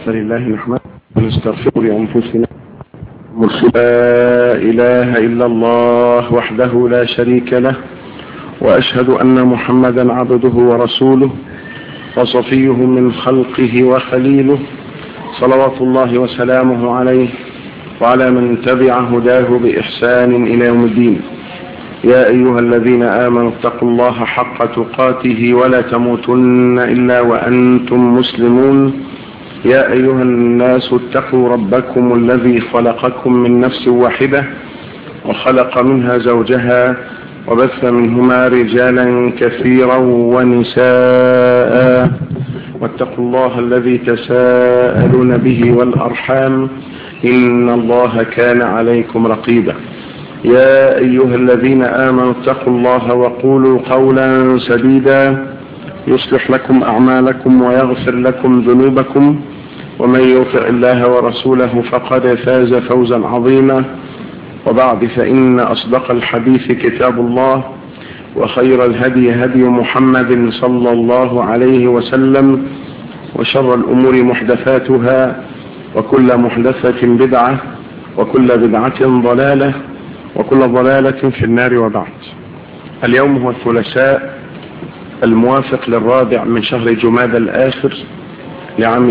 فلله نحمده ونستغفر لأنفسنا لا إله إلا الله وحده لا شريك له وأشهد أن محمدا عبده ورسوله وصفيه من خلقه وخليله صلوات الله وسلامه عليه وعلى من تبع هداه بإحسان إلى يوم الدين يا أيها الذين آمنوا اتقوا الله حق تقاته ولا تموتن إلا وأنتم مسلمون يا أيها الناس اتقوا ربكم الذي خلقكم من نفس واحدة وخلق منها زوجها وبث منهما رجالا كثيرا ونساء واتقوا الله الذي تساءلون به والأرحام إن الله كان عليكم رقيبا يا أيها الذين آمنوا اتقوا الله وقولوا قولا سديدا يصلح لكم أعمالكم ويغفر لكم ذنوبكم ومن يطع الله ورسوله فقد فاز فوزا عظيما وبعد فإن أصدق الحديث كتاب الله وخير الهدي هدي محمد صلى الله عليه وسلم وشر الأمور محدثاتها وكل محدثة بدعة وكل بدعة ضلالة وكل ضلالة في النار وبعد اليوم هو الثلاثاء الموافق للرابع من شهر جماد الآخر لعام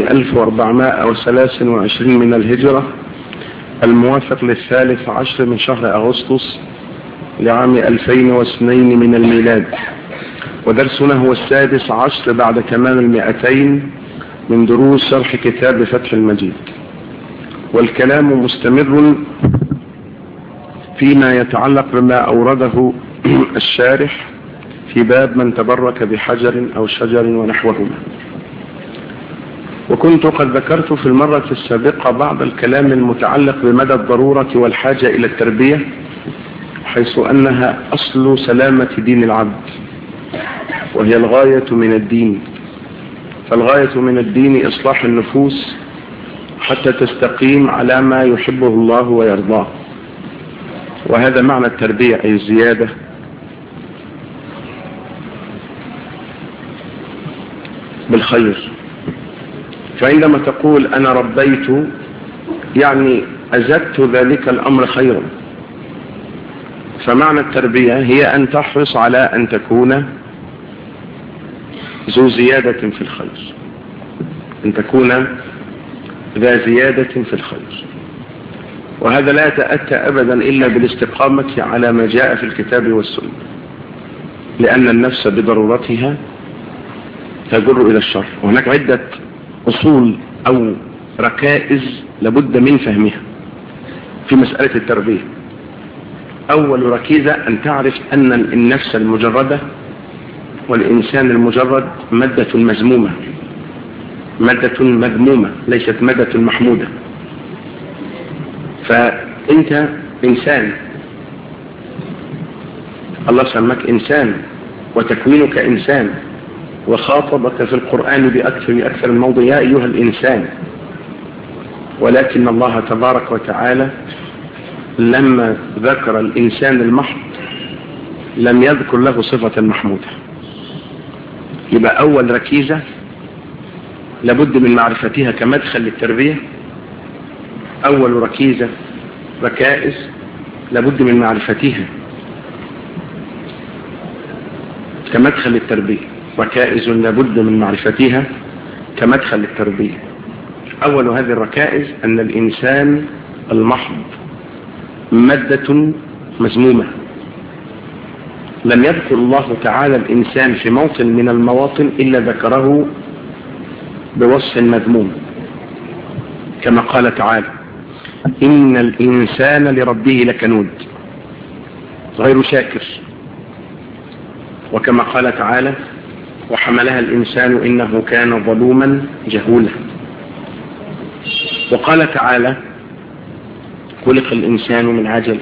1423 من الهجرة الموافق للثالث عشر من شهر أغسطس لعام 2002 من الميلاد ودرسنا هو السادس عشر بعد تمام المئتين من دروس شرح كتاب فتح المجيد والكلام مستمر فيما يتعلق بما أورده الشارح في باب من تبرك بحجر أو شجر ونحوهما وكنت قد ذكرت في المرة السابقة بعض الكلام المتعلق بمدى الضرورة والحاجة إلى التربية حيث أنها أصل سلامة دين العبد وهي الغاية من الدين فالغاية من الدين إصلاح النفوس حتى تستقيم على ما يحبه الله ويرضاه وهذا معنى التربية أي الزيادة بالخير فعندما تقول أنا ربيت يعني أزدت ذلك الأمر خيرا فمعنى التربية هي أن تحرص على أن تكون ذو زيادة في الخير أن تكون ذا زيادة في الخير وهذا لا يتأتى أبدا إلا بالاستقامة على ما جاء في الكتاب والسنة لأن النفس بضرورتها تجر إلى الشر وهناك عدة أصول أو ركائز لابد من فهمها في مسألة التربية أول ركيزة أن تعرف أن النفس المجردة والإنسان المجرد مادة مزمومة مادة مذمومة ليست مادة محمودة فأنت إنسان الله سماك إنسان وتكوينك إنسان وخاطبك في القرآن بأكثر بأكثر الموضع يا أيها الإنسان ولكن الله تبارك وتعالى لما ذكر الإنسان المحض لم يذكر له صفة محمودة يبقى أول ركيزة لابد من معرفتها كمدخل للتربية أول ركيزة ركائز لابد من معرفتها كمدخل للتربية ركائز لابد من معرفتها كمدخل للتربية أول هذه الركائز أن الإنسان المحض مادة مزمومة لم يذكر الله تعالى الإنسان في موطن من المواطن إلا ذكره بوصف مذموم كما قال تعالى إن الإنسان لربه لكنود غير شاكر وكما قال تعالى وحملها الإنسان إنه كان ظلوما جهولا وقال تعالى خلق الإنسان من عجل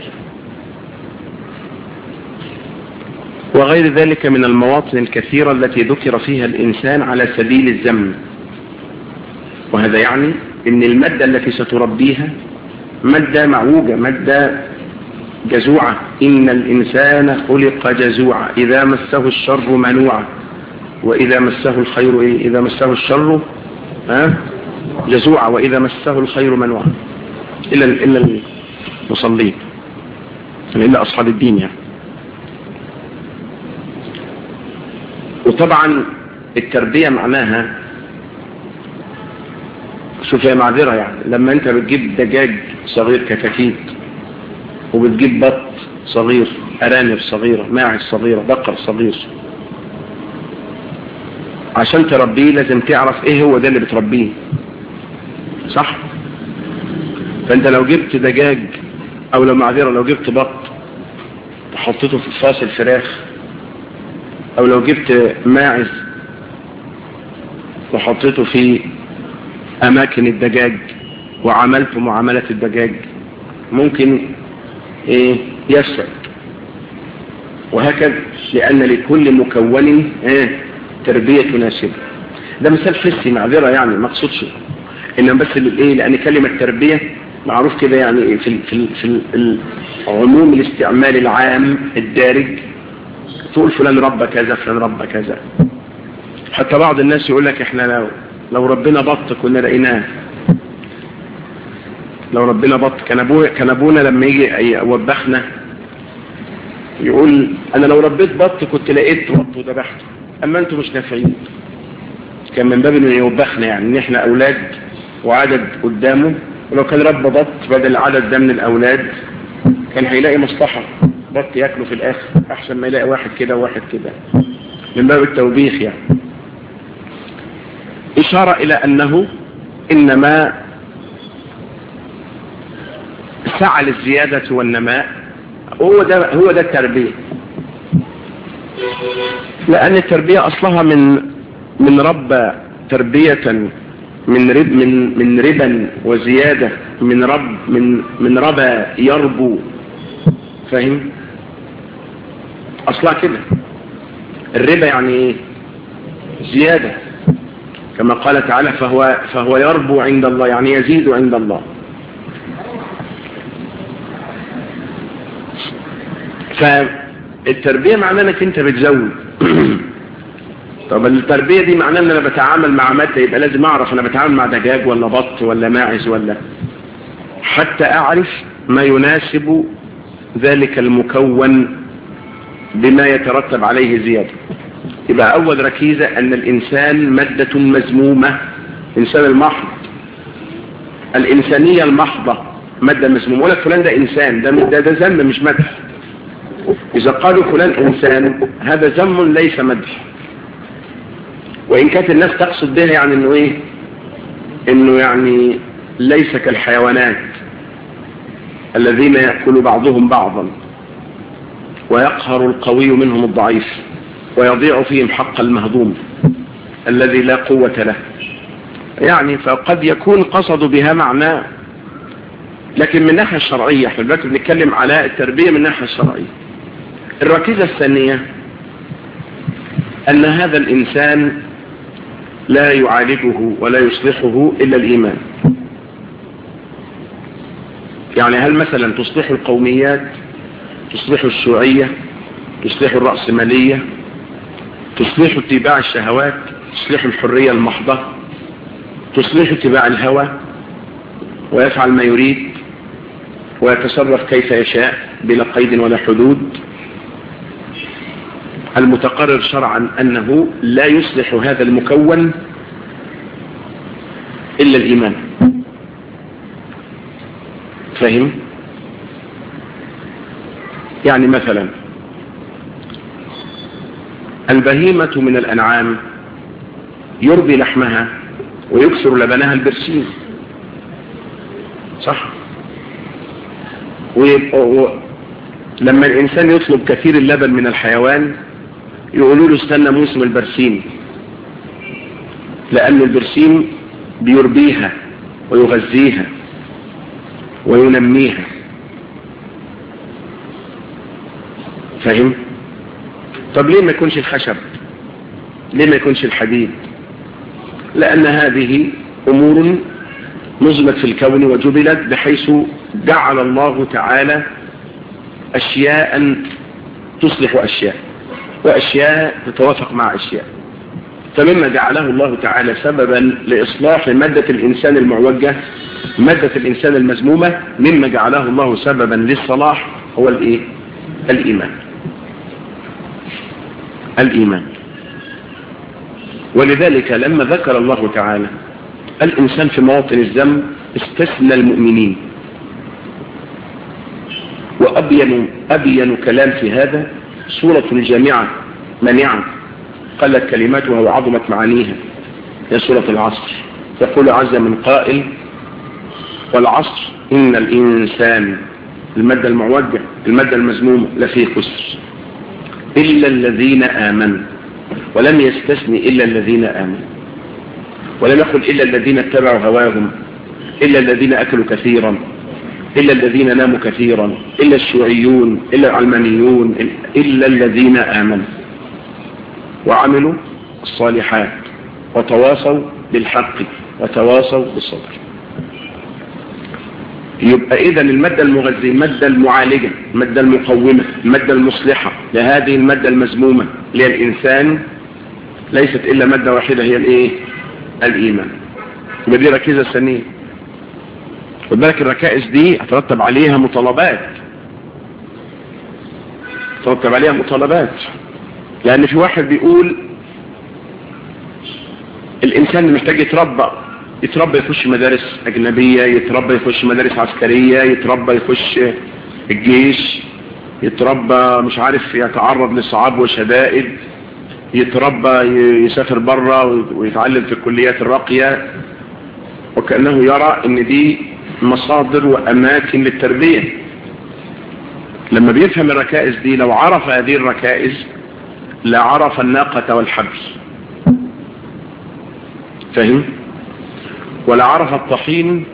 وغير ذلك من المواطن الكثيرة التي ذكر فيها الإنسان على سبيل الذم وهذا يعني ان المادة التي ستربيها مادة معوجة مادة جزوعة إن الإنسان خلق جزوعا إذا مسه الشر منوعا وإذا مسه الخير إيه؟ إذا مسه الشر ها جزوعا وإذا مسه الخير منوعا إلا إلا المصلين يعني إلا أصحاب الدين يعني وطبعا التربية معناها شوف يا معذرة يعني لما انت بتجيب دجاج صغير كتاكيت وبتجيب بط صغير أرانب صغيرة ماعز صغيرة بقر صغير عشان تربيه لازم تعرف ايه هو ده اللي بتربيه صح فانت لو جبت دجاج او لو معذرة لو جبت بط وحطيته في فاصل فراخ او لو جبت ماعز وحطيته في اماكن الدجاج وعملت معاملة الدجاج ممكن ايه يفسد وهكذا لان لكل مكون ايه تربية تناسبه ده مثال حسي معذرة يعني ما اقصدش انما بس الايه لان كلمة تربية معروف كده يعني في ال في ال في عموم الاستعمال العام الدارج تقول فلان ربى كذا فلان ربى كذا حتى بعض الناس يقول لك احنا لو لو ربنا بط كنا لقيناه لو ربنا بط كان ابونا كان ابونا لما يجي يوبخنا يقول انا لو ربيت بط كنت لقيت بط وذبحته اما انتم مش نافعين كان من باب انه يوبخنا يعني ان احنا اولاد وعدد قدامه ولو كان رب بط بدل العدد ده من الاولاد كان هيلاقي مصلحه بط ياكله في الاخر احسن ما يلاقي واحد كده وواحد كده من باب التوبيخ يعني اشاره الى انه انما سعى للزياده والنماء هو ده هو ده التربيه لأن التربية أصلها من من رب تربية من رب من من ربا وزيادة من رب من من ربا يربو فاهم أصلها كده الربا يعني ايه زيادة كما قال تعالى فهو فهو يربو عند الله يعني يزيد عند الله فالتربية معناه انك انت بتزود طب التربية دي معناه ان انا بتعامل مع مادة يبقى لازم اعرف انا بتعامل مع دجاج ولا بط ولا ماعز ولا حتى اعرف ما يناسب ذلك المكون بما يترتب عليه زيادة يبقى اول ركيزة ان الانسان مادة مزمومة انسان المحض الانسانية المحضة مادة مزمومة ولا فلان ده انسان ده ده, ده ذم مش مدح إذا قالوا فلان إنسان هذا ذم ليس مدح وإن كانت الناس تقصد بها يعني إنه إيه إنه يعني ليس كالحيوانات الذين يأكل بعضهم بعضا ويقهر القوي منهم الضعيف ويضيع فيهم حق المهضوم الذي لا قوة له يعني فقد يكون قصدوا بها معنى لكن من الناحية الشرعية احنا دلوقتي بنتكلم على التربية من الناحية الشرعية الركيزة الثانية أن هذا الإنسان لا يعالجه ولا يصلحه إلا الإيمان يعني هل مثلا تصلح القوميات تصلح الشيوعية تصلح الرأسمالية تصلح اتباع الشهوات تصلح الحرية المحضة تصلح اتباع الهوى ويفعل ما يريد ويتصرف كيف يشاء بلا قيد ولا حدود المتقرر شرعا أنه لا يصلح هذا المكون إلا الإيمان فهم يعني مثلا البهيمة من الأنعام يربي لحمها ويكسر لبنها البرسيم صح لما الإنسان يطلب كثير اللبن من الحيوان يقولوا له استنى موسم البرسيم لأن البرسيم بيربيها ويغذيها وينميها فاهم طب ليه ما يكونش الخشب ليه ما يكونش الحديد لأن هذه أمور نظمت في الكون وجبلت بحيث جعل الله تعالى أشياء تصلح أشياء وأشياء تتوافق مع أشياء فمما جعله الله تعالى سببا لإصلاح مادة الإنسان المعوجة مادة الإنسان المزمومة مما جعله الله سببا للصلاح هو الإيه؟ الإيمان الإيمان ولذلك لما ذكر الله تعالى الإنسان في مواطن الذنب استثنى المؤمنين وأبين أبين كلام في هذا سورة الجامعة منعا قلت كلماتها وعظمت معانيها هي سورة العصر يقول عز من قائل والعصر إن الإنسان المادة المعوجة المادة المزمومة لفي خسر إلا الذين آمنوا ولم يستثني إلا الذين آمنوا ولم يقل إلا الذين اتبعوا هواهم إلا الذين أكلوا كثيرا إلا الذين ناموا كثيرا إلا الشيوعيون إلا العلمانيون إلا الذين آمنوا وعملوا الصالحات وتواصوا بالحق وتواصوا بالصبر يبقى إذا المادة المغذية المادة المعالجة المادة المقومة المادة المصلحة لهذه المادة المزمومة للإنسان ليست إلا مادة واحدة هي الإيه؟ الإيمان يبقى دي ركيزة ثانية خد بالك الركائز دي هترتب عليها مطالبات ترتب عليها مطالبات لأن في واحد بيقول الإنسان محتاج يتربى يتربى يخش مدارس أجنبية يتربى يخش مدارس عسكرية يتربى يخش الجيش يتربى مش عارف يتعرض لصعاب وشدائد يتربى يسافر بره ويتعلم في الكليات الراقية وكأنه يرى ان دي مصادر وأماكن للتربية لما بيفهم الركائز دي لو عرف هذه الركائز لعرف الناقة والحبل فهم ولعرف الطحين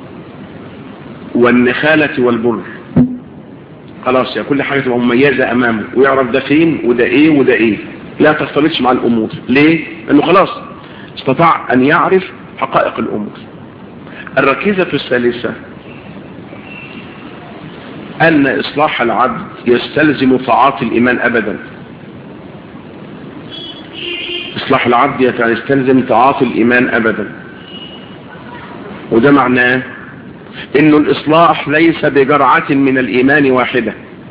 والنخالة والبر خلاص يا كل حاجة تبقى مميزة أمامه ويعرف ده فين وده إيه وده إيه لا تختلطش مع الأمور ليه؟ لأنه خلاص استطاع أن يعرف حقائق الأمور الركيزة الثالثة أن إصلاح العبد يستلزم طاعات الإيمان أبدا إصلاح العبد يستلزم طاعات الإيمان أبدا وده معناه إنه الإصلاح ليس بجرعة من الإيمان واحدة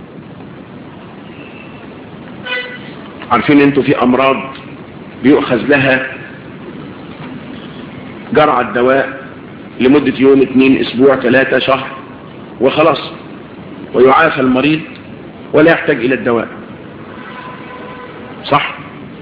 عارفين انتوا في أمراض بيؤخذ لها جرعة دواء لمدة يوم اثنين اسبوع ثلاثة شهر وخلاص ويعافى المريض ولا يحتاج الى الدواء صح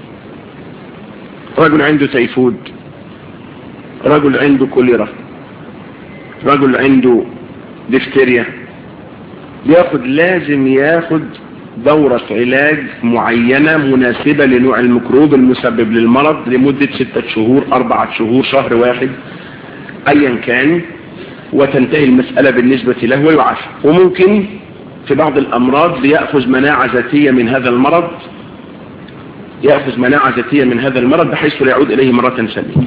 رجل عنده تيفود رجل عنده كوليرا رجل عنده دفتيريا بياخد لازم ياخد دورة علاج معينة مناسبة لنوع الميكروب المسبب للمرض لمدة ستة شهور أربعة شهور شهر واحد ايا كان وتنتهي المسألة بالنسبة له ويعافى وممكن في بعض الامراض بيأخذ مناعة ذاتية من هذا المرض يأخذ مناعة ذاتية من هذا المرض بحيث لا يعود اليه مرة ثانية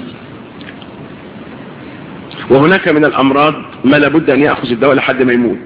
وهناك من الامراض ما لابد ان يأخذ الدواء لحد ما يموت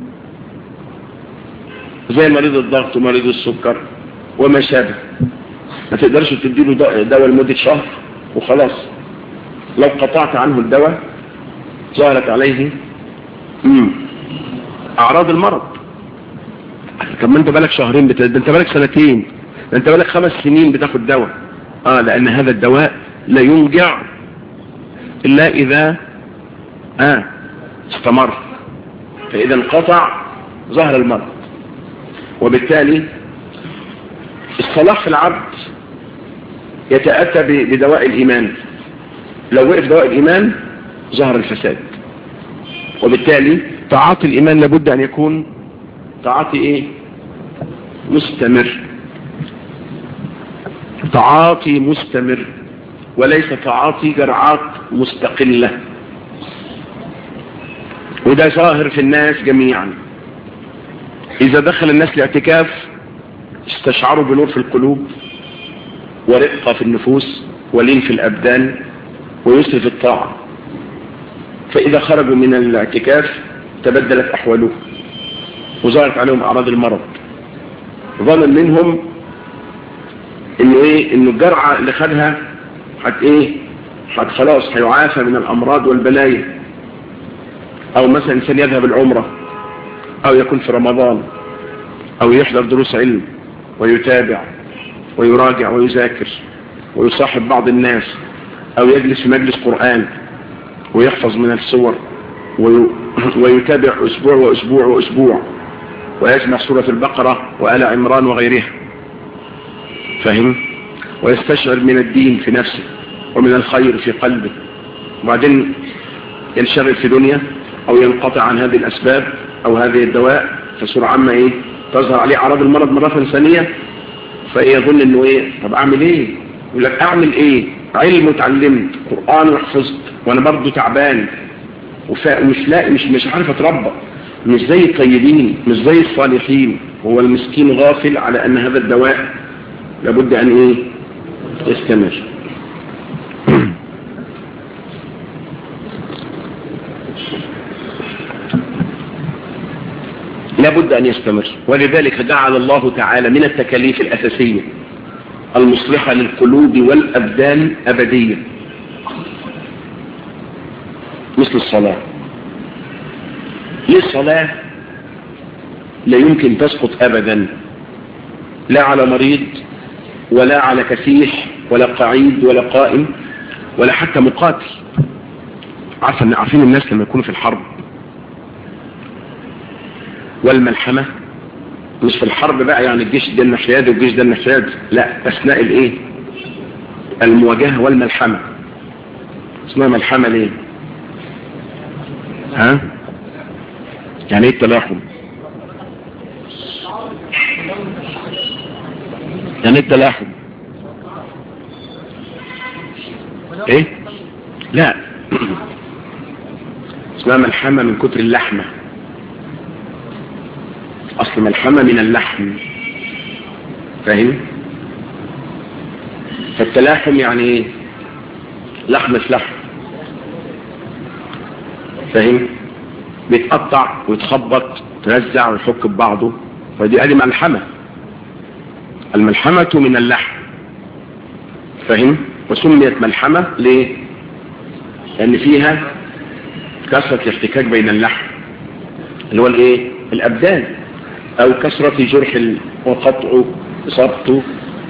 زي مريض الضغط ومريض السكر وما شابه ما تقدرش تديله دواء لمدة شهر وخلاص لو قطعت عنه الدواء ظهرت عليه مم. اعراض المرض طب ما انت بالك شهرين بت... انت بالك سنتين انت بالك خمس سنين بتاخد دواء اه لان هذا الدواء لا ينجع الا اذا اه استمر فاذا انقطع ظهر المرض وبالتالي الصلاح في العبد يتأتى بدواء الإيمان لو وقف دواء الإيمان ظهر الفساد وبالتالي تعاطي الإيمان لابد أن يكون تعاطي إيه مستمر تعاطي مستمر وليس تعاطي جرعات مستقلة وده ظاهر في الناس جميعا إذا دخل الناس لاعتكاف استشعروا بنور في القلوب ورقة في النفوس ولين في الأبدان ويسر في الطاعة فإذا خرجوا من الاعتكاف تبدلت أحوالهم وظهرت عليهم أعراض المرض ظن منهم إنه إيه إنه الجرعة اللي خدها حت ايه حت خلاص هيعافى من الامراض والبلايا او مثلا انسان يذهب العمرة او يكون في رمضان او يحضر دروس علم ويتابع ويراجع ويذاكر ويصاحب بعض الناس او يجلس في مجلس قرآن ويحفظ من السور ويتابع اسبوع واسبوع واسبوع ويجمع سورة البقرة وآل عمران وغيرها فهم ويستشعر من الدين في نفسه ومن الخير في قلبه وبعدين ينشغل في دنيا او ينقطع عن هذه الاسباب او هذه الدواء فصورة عامة ايه تظهر عليه اعراض المرض مرة ثانية فيظن انه ايه طب اعمل ايه يقول لك اعمل ايه علم اتعلمت قرآن وحفظت وانا برضه تعبان ومش لاقي مش مش عارف اتربى مش زي الطيبين مش زي الصالحين هو المسكين غافل على ان هذا الدواء لابد ان ايه يستمر لابد ان يستمر ولذلك جعل الله تعالى من التكاليف الاساسية المصلحة للقلوب والابدان ابدية مثل الصلاة ليه الصلاة لا يمكن تسقط ابدا لا على مريض ولا على كسيح ولا قعيد ولا قائم ولا حتى مقاتل عارفين عارفين الناس لما يكونوا في الحرب والملحمة مش في الحرب بقى يعني الجيش ده النحياد والجيش ده النحياد لا اثناء الايه المواجهة والملحمة اسمها ملحمة ليه ها يعني ايه التلاحم يعني ايه التلاحم ايه لا اسمها ملحمة من كتر اللحمة اصل ملحمة من اللحم فاهم فالتلاحم يعني ايه لحم في لحم فاهم بيتقطع ويتخبط ترزع ويحك ببعضه فدي ادي ملحمة الملحمة من اللحم فاهم وسميت ملحمة ليه لان فيها كثرة الاحتكاك بين اللحم اللي هو الايه الابدان او كثرة جرح وقطعه اصابته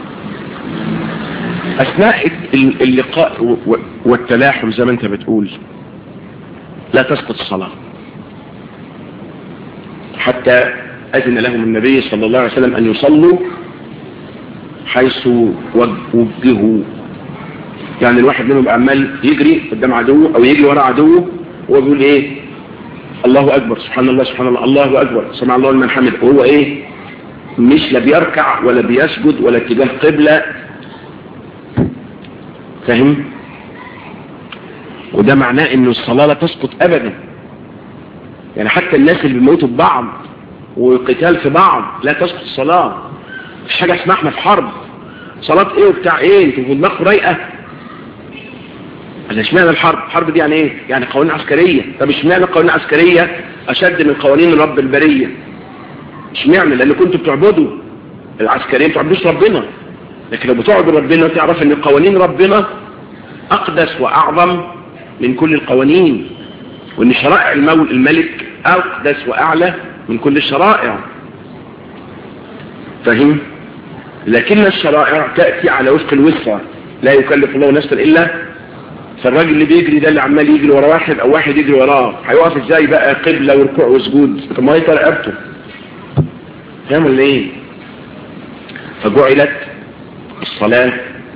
اثناء اللقاء والتلاحم زي ما انت بتقول لا تسقط الصلاة حتى اذن لهم النبي صلى الله عليه وسلم ان يصلوا حيث وجهوا يعني الواحد منهم عمال يجري قدام عدوه او يجري وراء عدوه وهو بيقول ايه الله اكبر سبحان الله سبحان الله الله اكبر سمع الله لمن حمد وهو ايه مش لا بيركع ولا بيسجد ولا اتجاه قبلة فاهم وده معناه ان الصلاة لا تسقط ابدا يعني حتى الناس اللي بيموتوا ببعض وقتال في بعض لا تسقط الصلاة مش حاجة اسمها احنا في حرب صلاة ايه وبتاع ايه انتوا في دماغكم رايقة قال اشمعنى الحرب الحرب دي يعني ايه يعني قوانين عسكرية طب اشمعنى قوانين عسكرية اشد من قوانين رب البرية اشمعنى لان كنتوا بتعبدوا العسكريين ما بتعبدوش ربنا لكن لو بتعبدوا ربنا تعرف ان قوانين ربنا اقدس واعظم من كل القوانين وان شرائع المول الملك اقدس واعلى من كل الشرائع فاهم لكن الشرائع تأتي على وفق الوسع لا يكلف الله نفسا الا فالراجل اللي بيجري ده اللي عمال يجري ورا واحد او واحد يجري وراه هيقف ازاي بقى قبلة وركوع وسجود طب ما يطلع رقبته فاهم ولا ايه فجعلت الصلاة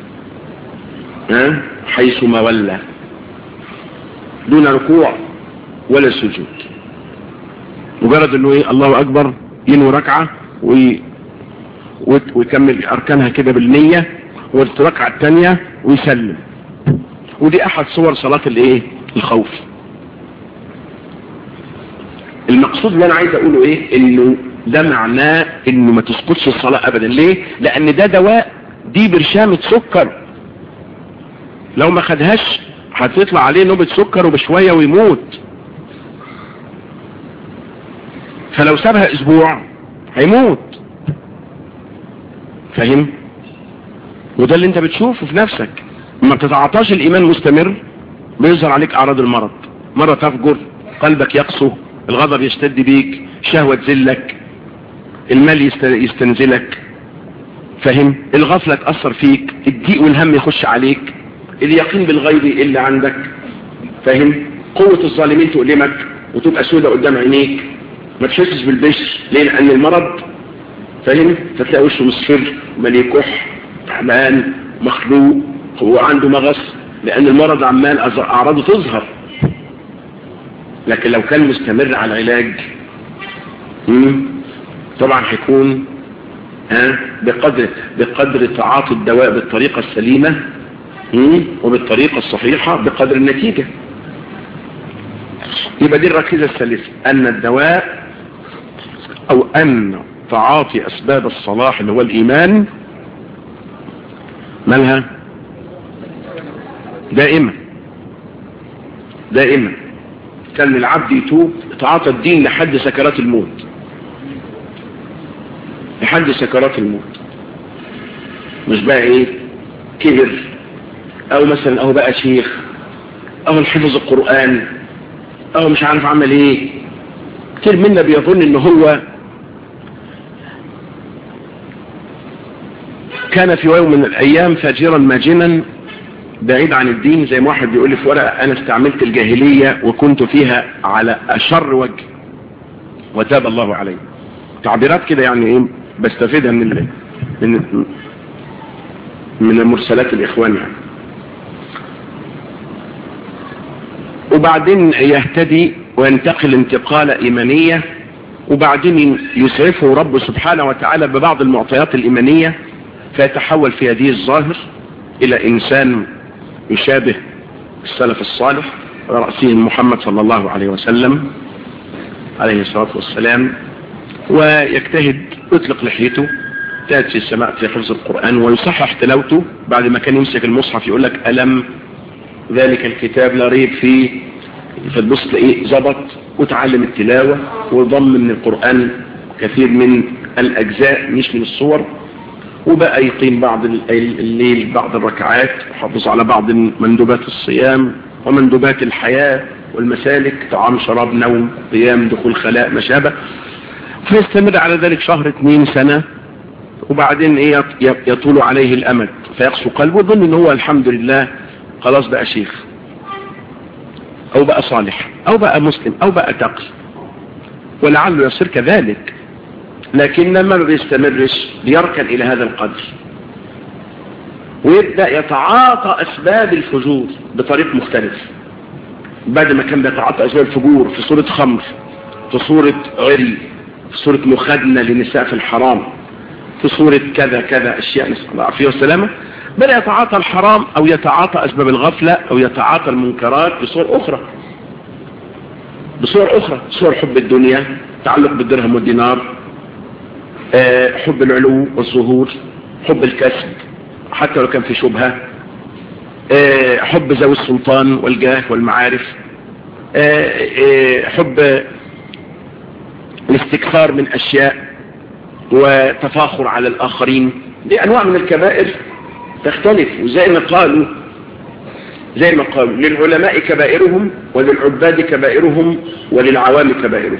ها حيث ما ولى دون ركوع ولا سجود مجرد انه ايه الله اكبر ينوي ركعة وي ويكمل اركانها كده بالنية والركعة الثانية ويسلم ودي احد صور صلاة الايه الخوف المقصود اللي انا عايز اقوله ايه انه ده معناه انه ما تسقطش الصلاة ابدا ليه لان ده دواء دي برشامة سكر لو ما خدهاش هتطلع عليه نوبة سكر وبشوية ويموت فلو سابها اسبوع هيموت فاهم وده اللي انت بتشوفه في نفسك ما بتتعاطاش الايمان مستمر بيظهر عليك اعراض المرض مرة تفجر قلبك يقسو الغضب يشتد بيك شهوة تذلك المال يست- يستنزلك فاهم الغفلة تأثر فيك الضيق والهم يخش عليك اليقين بالغيب اللي عندك فاهم قوة الظالمين تؤلمك وتبقى سودة قدام عينيك ما تحسش بالبشر ليه لأن المرض فاهم فتلاقي وشه مصفر مليه كح تعبان مخلوق وعنده مغص لأن المرض عمال أز- أعراضه تظهر لكن لو كان مستمر على العلاج مم، طبعا هيكون ها بقدر بقدر تعاطي الدواء بالطريقة السليمة مم، وبالطريقة الصحيحة بقدر النتيجة يبقى دي الركيزة الثالثة أن الدواء أو أن تعاطي أسباب الصلاح اللي هو الإيمان مالها دائما دائما كان العبد يتوب تعاطى الدين لحد سكرات الموت لحد سكرات الموت مش بقى ايه كبر او مثلا او بقى شيخ او حفظ القرآن او مش عارف عمل ايه كتير منا بيظن ان هو كان في يوم من الايام فاجرا ماجنا بعيد عن الدين زي ما واحد بيقول لي في ورقه انا استعملت الجاهليه وكنت فيها على اشر وجه وتاب الله علي تعبيرات كده يعني ايه بستفيدها من ال... من من مرسلات الاخوان يعني وبعدين يهتدي وينتقل انتقالة ايمانية وبعدين يسعفه رب سبحانه وتعالى ببعض المعطيات الايمانية فيتحول في هذه الظاهر الى انسان يشابه السلف الصالح رأسهم محمد صلى الله عليه وسلم عليه الصلاة والسلام ويجتهد يطلق لحيته تأتي السماء في حفظ القرآن ويصحح تلاوته بعد ما كان يمسك المصحف يقول لك ألم ذلك الكتاب لا ريب فيه فتبص تلاقيه ظبط وتعلم التلاوة وضم من القرآن كثير من الأجزاء مش من الصور وبقى يقيم بعض الليل بعض الركعات وحافظ على بعض مندوبات الصيام ومندوبات الحياة والمسالك طعام شراب نوم قيام دخول خلاء ما شابه فيستمر على ذلك شهر اثنين سنة وبعدين ايه يطول عليه الامد فيقسو قلبه يظن ان هو الحمد لله خلاص بقى شيخ او بقى صالح او بقى مسلم او بقى تقي ولعله يصير كذلك لكن ما بيستمرش بيركن الى هذا القدر ويبدأ يتعاطى اسباب الفجور بطريق مختلف بعد ما كان بيتعاطى اسباب الفجور في صورة خمر في صورة عري في صورة مخادنة لنساء في الحرام في صورة كذا كذا اشياء نسأل الله العافية والسلامة بدأ يتعاطى الحرام او يتعاطى اسباب الغفلة او يتعاطى المنكرات بصور اخرى بصور اخرى صور حب الدنيا تعلق بالدرهم والدينار أه حب العلو والظهور حب الكسب حتى لو كان في شبهة أه حب ذوي السلطان والجاه والمعارف أه حب الاستكثار من اشياء وتفاخر على الاخرين دي انواع من الكبائر تختلف وزي ما قالوا زي ما قالوا للعلماء كبائرهم وللعباد كبائرهم وللعوام كبائرهم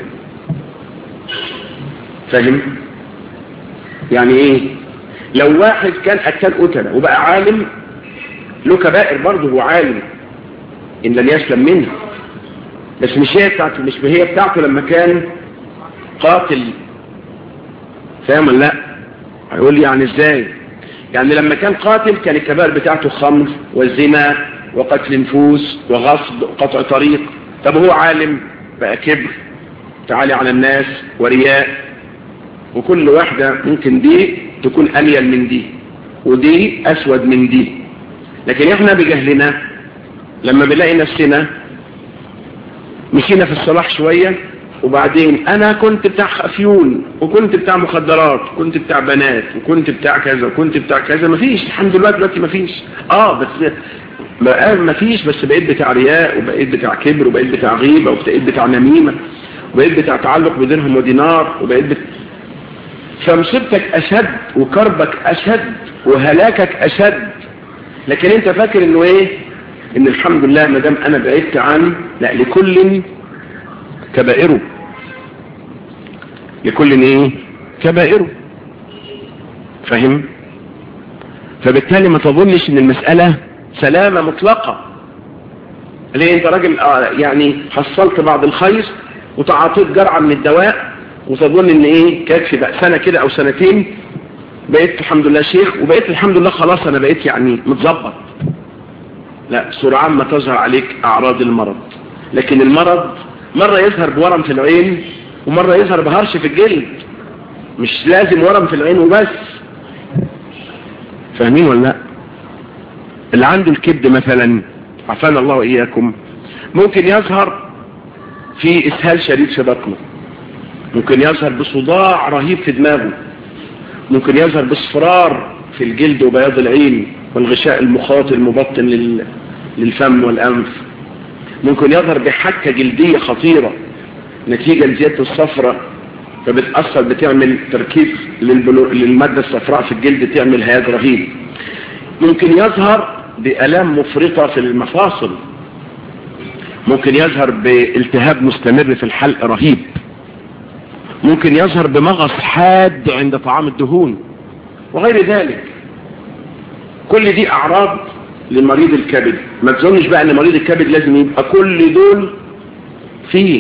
فاهم يعني ايه لو واحد كان قتال قتله وبقى عالم له كبائر برضه هو عالم ان لم يسلم منها بس مش هي بتاعته مش هي بتاعته لما كان قاتل فاهم ولا لا هيقول لي يعني ازاي يعني لما كان قاتل كان الكبائر بتاعته خمر والزنا وقتل نفوس وغصب وقطع طريق طب هو عالم بقى كبر تعالي على الناس ورياء وكل واحدة ممكن دي تكون أليل من دي ودي أسود من دي لكن احنا بجهلنا لما بنلاقي نفسنا مشينا في الصلاح شوية وبعدين انا كنت بتاع افيون وكنت بتاع مخدرات وكنت بتاع بنات وكنت بتاع كذا وكنت بتاع كذا مفيش الحمد لله دلوقتي مفيش اه بس ما فيش بس بقيت بتاع رياء وبقيت بتاع كبر وبقيت بتاع غيبة وبقيت بتاع نميمة وبقيت بتاع تعلق بدرهم ودينار وبقيت بت... فمصيبتك أشد وكربك أشد وهلاكك أشد لكن انت فاكر انه ايه ان الحمد لله ما دام انا بعدت عن لا لكل كبائره لكل ايه كبائره فهم فبالتالي ما تظنش ان المسألة سلامة مطلقة ليه انت راجل آه يعني حصلت بعض الخير وتعاطيت جرعة من الدواء وتظن ان ايه كافي بقى سنة كده او سنتين بقيت الحمد لله شيخ وبقيت الحمد لله خلاص انا بقيت يعني متظبط لا سرعان ما تظهر عليك اعراض المرض لكن المرض مرة يظهر بورم في العين ومرة يظهر بهرش في الجلد مش لازم ورم في العين وبس فاهمين ولا لا اللي عنده الكبد مثلا عفانا الله واياكم ممكن يظهر في اسهال شديد في بطنه ممكن يظهر بصداع رهيب في دماغه ممكن يظهر باصفرار في الجلد وبياض العين والغشاء المخاط المبطن لل... للفم والأنف ممكن يظهر بحكة جلدية خطيرة نتيجة لزيادة الصفرة فبتأثر بتعمل تركيز للبلو... للمادة الصفراء في الجلد تعمل هياج رهيب ممكن يظهر بألام مفرطة في المفاصل ممكن يظهر بالتهاب مستمر في الحلق رهيب ممكن يظهر بمغص حاد عند طعام الدهون وغير ذلك كل دي اعراض لمريض الكبد ما تظنش بقى ان مريض الكبد لازم يبقى كل دول فيه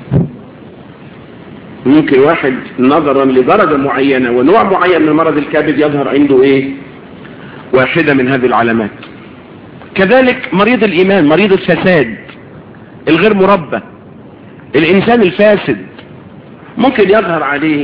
ممكن واحد نظرا لدرجة معينة ونوع معين من مرض الكبد يظهر عنده ايه واحدة من هذه العلامات كذلك مريض الايمان مريض الفساد الغير مربى الانسان الفاسد ممكن يظهر عليه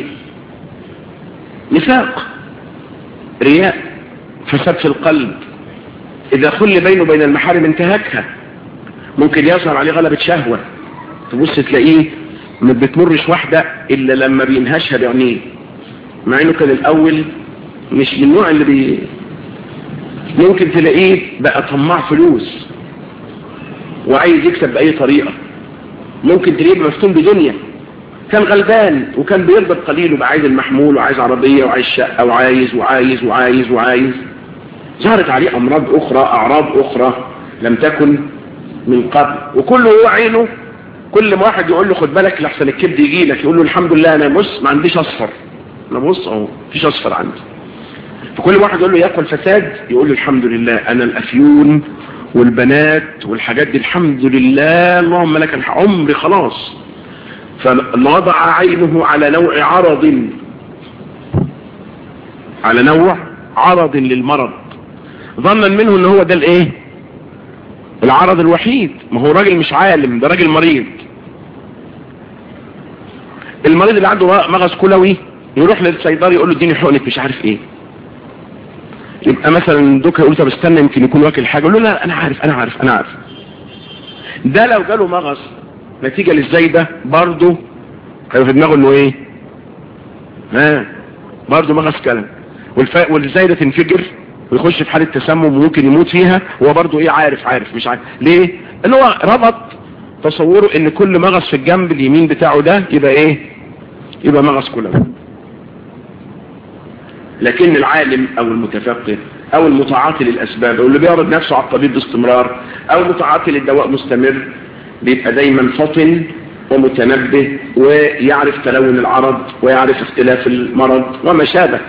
نفاق رياء فساد في القلب إذا خل بينه وبين المحارم انتهكها ممكن يظهر عليه غلبة شهوة تبص تلاقيه ما بتمرش واحدة إلا لما بينهشها بعينيه مع إنه كان الأول مش من النوع اللي بي ممكن تلاقيه بقى طماع فلوس وعايز يكسب بأي طريقة ممكن تلاقيه مفتون بدنيا كان غلبان وكان بيرضى بقليل وبقى عايز المحمول وعايز عربية وعايز شقة وعايز وعايز وعايز وعايز ظهرت عليه أمراض أخرى أعراض أخرى لم تكن من قبل وكله هو عينه كل ما واحد يقول له خد بالك لحسن الكبد يجي لك يقول له الحمد لله أنا بص ما عنديش أصفر أنا بص أهو مفيش أصفر عندي فكل واحد يقول له ياكل فساد يقول له الحمد لله أنا الأفيون والبنات والحاجات دي الحمد لله اللهم لك الحمد عمري خلاص فوضع عينه على نوع عرض على نوع عرض للمرض ظنا منه ان هو ده الايه العرض الوحيد ما هو راجل مش عالم ده راجل مريض المريض اللي عنده مغص كلوي يروح للصيدلي يقول له اديني حقنه مش عارف ايه يبقى مثلا الدكتور يقول طب استنى يمكن يكون واكل حاجه يقول له لا انا عارف انا عارف انا عارف ده لو جاله مغص نتيجة للزايدة برضه هيبقى في دماغه انه ايه ها برضه مغص كلام والف... والزايدة تنفجر ويخش في حالة تسمم وممكن يموت فيها هو برضه ايه عارف عارف مش عارف ليه ان هو ربط تصوره ان كل مغص في الجنب اليمين بتاعه ده يبقى ايه يبقى مغص كلوي لكن العالم او المتفقه او المتعاطي للاسباب او اللي بيعرض نفسه على الطبيب باستمرار او المتعاطي للدواء مستمر بيبقى دايما فطن ومتنبه ويعرف تلون العرض ويعرف اختلاف المرض وما شابه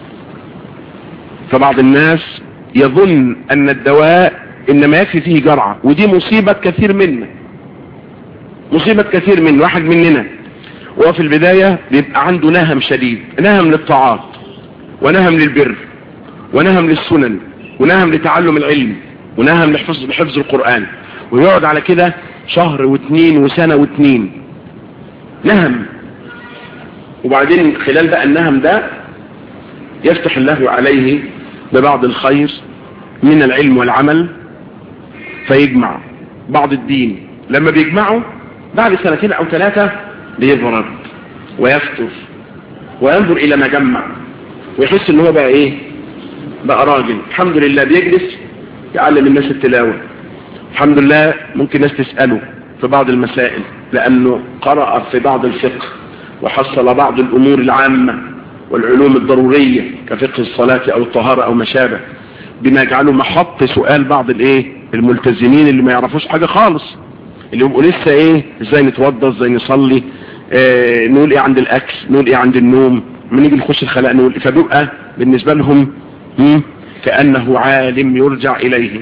فبعض الناس يظن ان الدواء انما يكفي فيه جرعة ودي مصيبة كثير منا مصيبة كثير من واحد مننا وفي البداية بيبقى عنده نهم شديد نهم للطاعات ونهم للبر ونهم للسنن ونهم لتعلم العلم ونهم لحفظ بحفظ القرآن ويقعد على كده شهر واثنين وسنة واثنين نهم وبعدين خلال بقى النهم ده يفتح الله عليه ببعض الخير من العلم والعمل فيجمع بعض الدين لما بيجمعه بعد سنتين او ثلاثة بيبرد ويفتر وينظر الى ما جمع ويحس ان هو بقى ايه بقى راجل الحمد لله بيجلس يعلم الناس التلاوة الحمد لله ممكن ناس تسأله في بعض المسائل لأنه قرأ في بعض الفقه وحصل بعض الأمور العامة والعلوم الضرورية كفقه الصلاة أو الطهارة أو ما شابه بما يجعله محط سؤال بعض الايه الملتزمين اللي ما يعرفوش حاجة خالص اللي يبقوا لسه ايه ازاي نتوضى ازاي نصلي اه نقول ايه عند الاكل نقول ايه عند النوم من نيجي نخش الخلاء نقول إيه فبيبقى بالنسبة لهم كأنه عالم يرجع اليه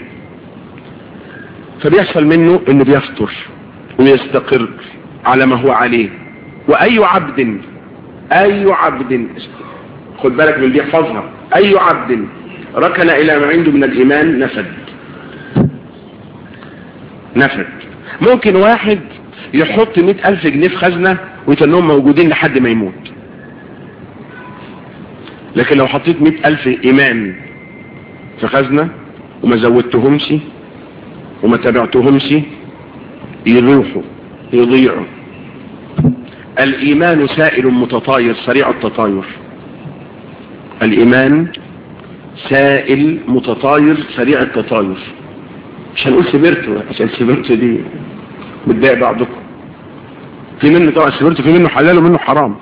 فبيحصل منه انه بيفطر ويستقر على ما هو عليه واي عبد اي عبد خد بالك من دي احفظها اي عبد ركن الى ما عنده من الايمان نفد نفد ممكن واحد يحط مئة الف جنيه في خزنة ويتنهم موجودين لحد ما يموت لكن لو حطيت مئة الف ايمان في خزنة وما زودتهمش وما تابعتهمش يروحوا يضيعوا الايمان سائل متطاير سريع التطاير الايمان سائل متطاير سريع التطاير مش هنقول سبرتو عشان سبرتو دي بتضايق بعضكم في منه طبعا سبرتو في منه حلال ومنه حرام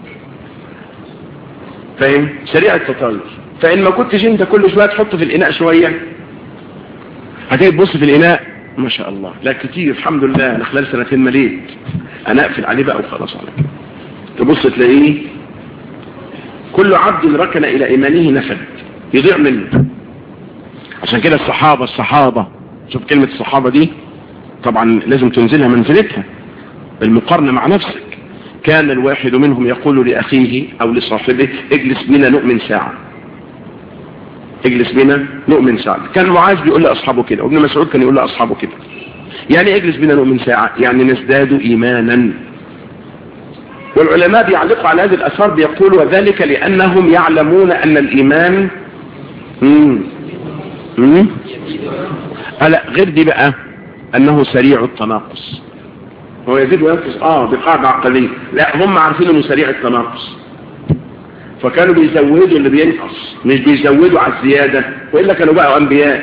فاهم سريع التطاير فان ما كنتش انت كل شويه تحط في الاناء شويه هتيجي تبص في الاناء ما شاء الله لا كتير الحمد لله انا خلال سنتين مليت انا اقفل عليه بقى وخلاص على كده تبص تلاقيه كل عبد ركن الى ايمانه نفد يضيع منه عشان كده الصحابة الصحابة شوف كلمة الصحابة دي طبعا لازم تنزلها منزلتها بالمقارنة مع نفسك كان الواحد منهم يقول لأخيه أو لصاحبه اجلس بنا نؤمن ساعة اجلس بنا نؤمن ساعة كان معاذ بيقول لأصحابه كده وابن مسعود كان يقول لأصحابه كده يعني اجلس بنا نؤمن ساعة يعني نزداد إيمانا والعلماء بيعلقوا على هذه الأثار بيقولوا وذلك لأنهم يعلمون أن الإيمان مم. مم. ألا غير دي بقى أنه سريع التناقص هو يزيد وينقص اه دي قاعدة عقلية لا هم عارفين انه سريع التناقص فكانوا بيزودوا اللي بينقص مش بيزودوا على الزيادة وإلا كانوا بقى أنبياء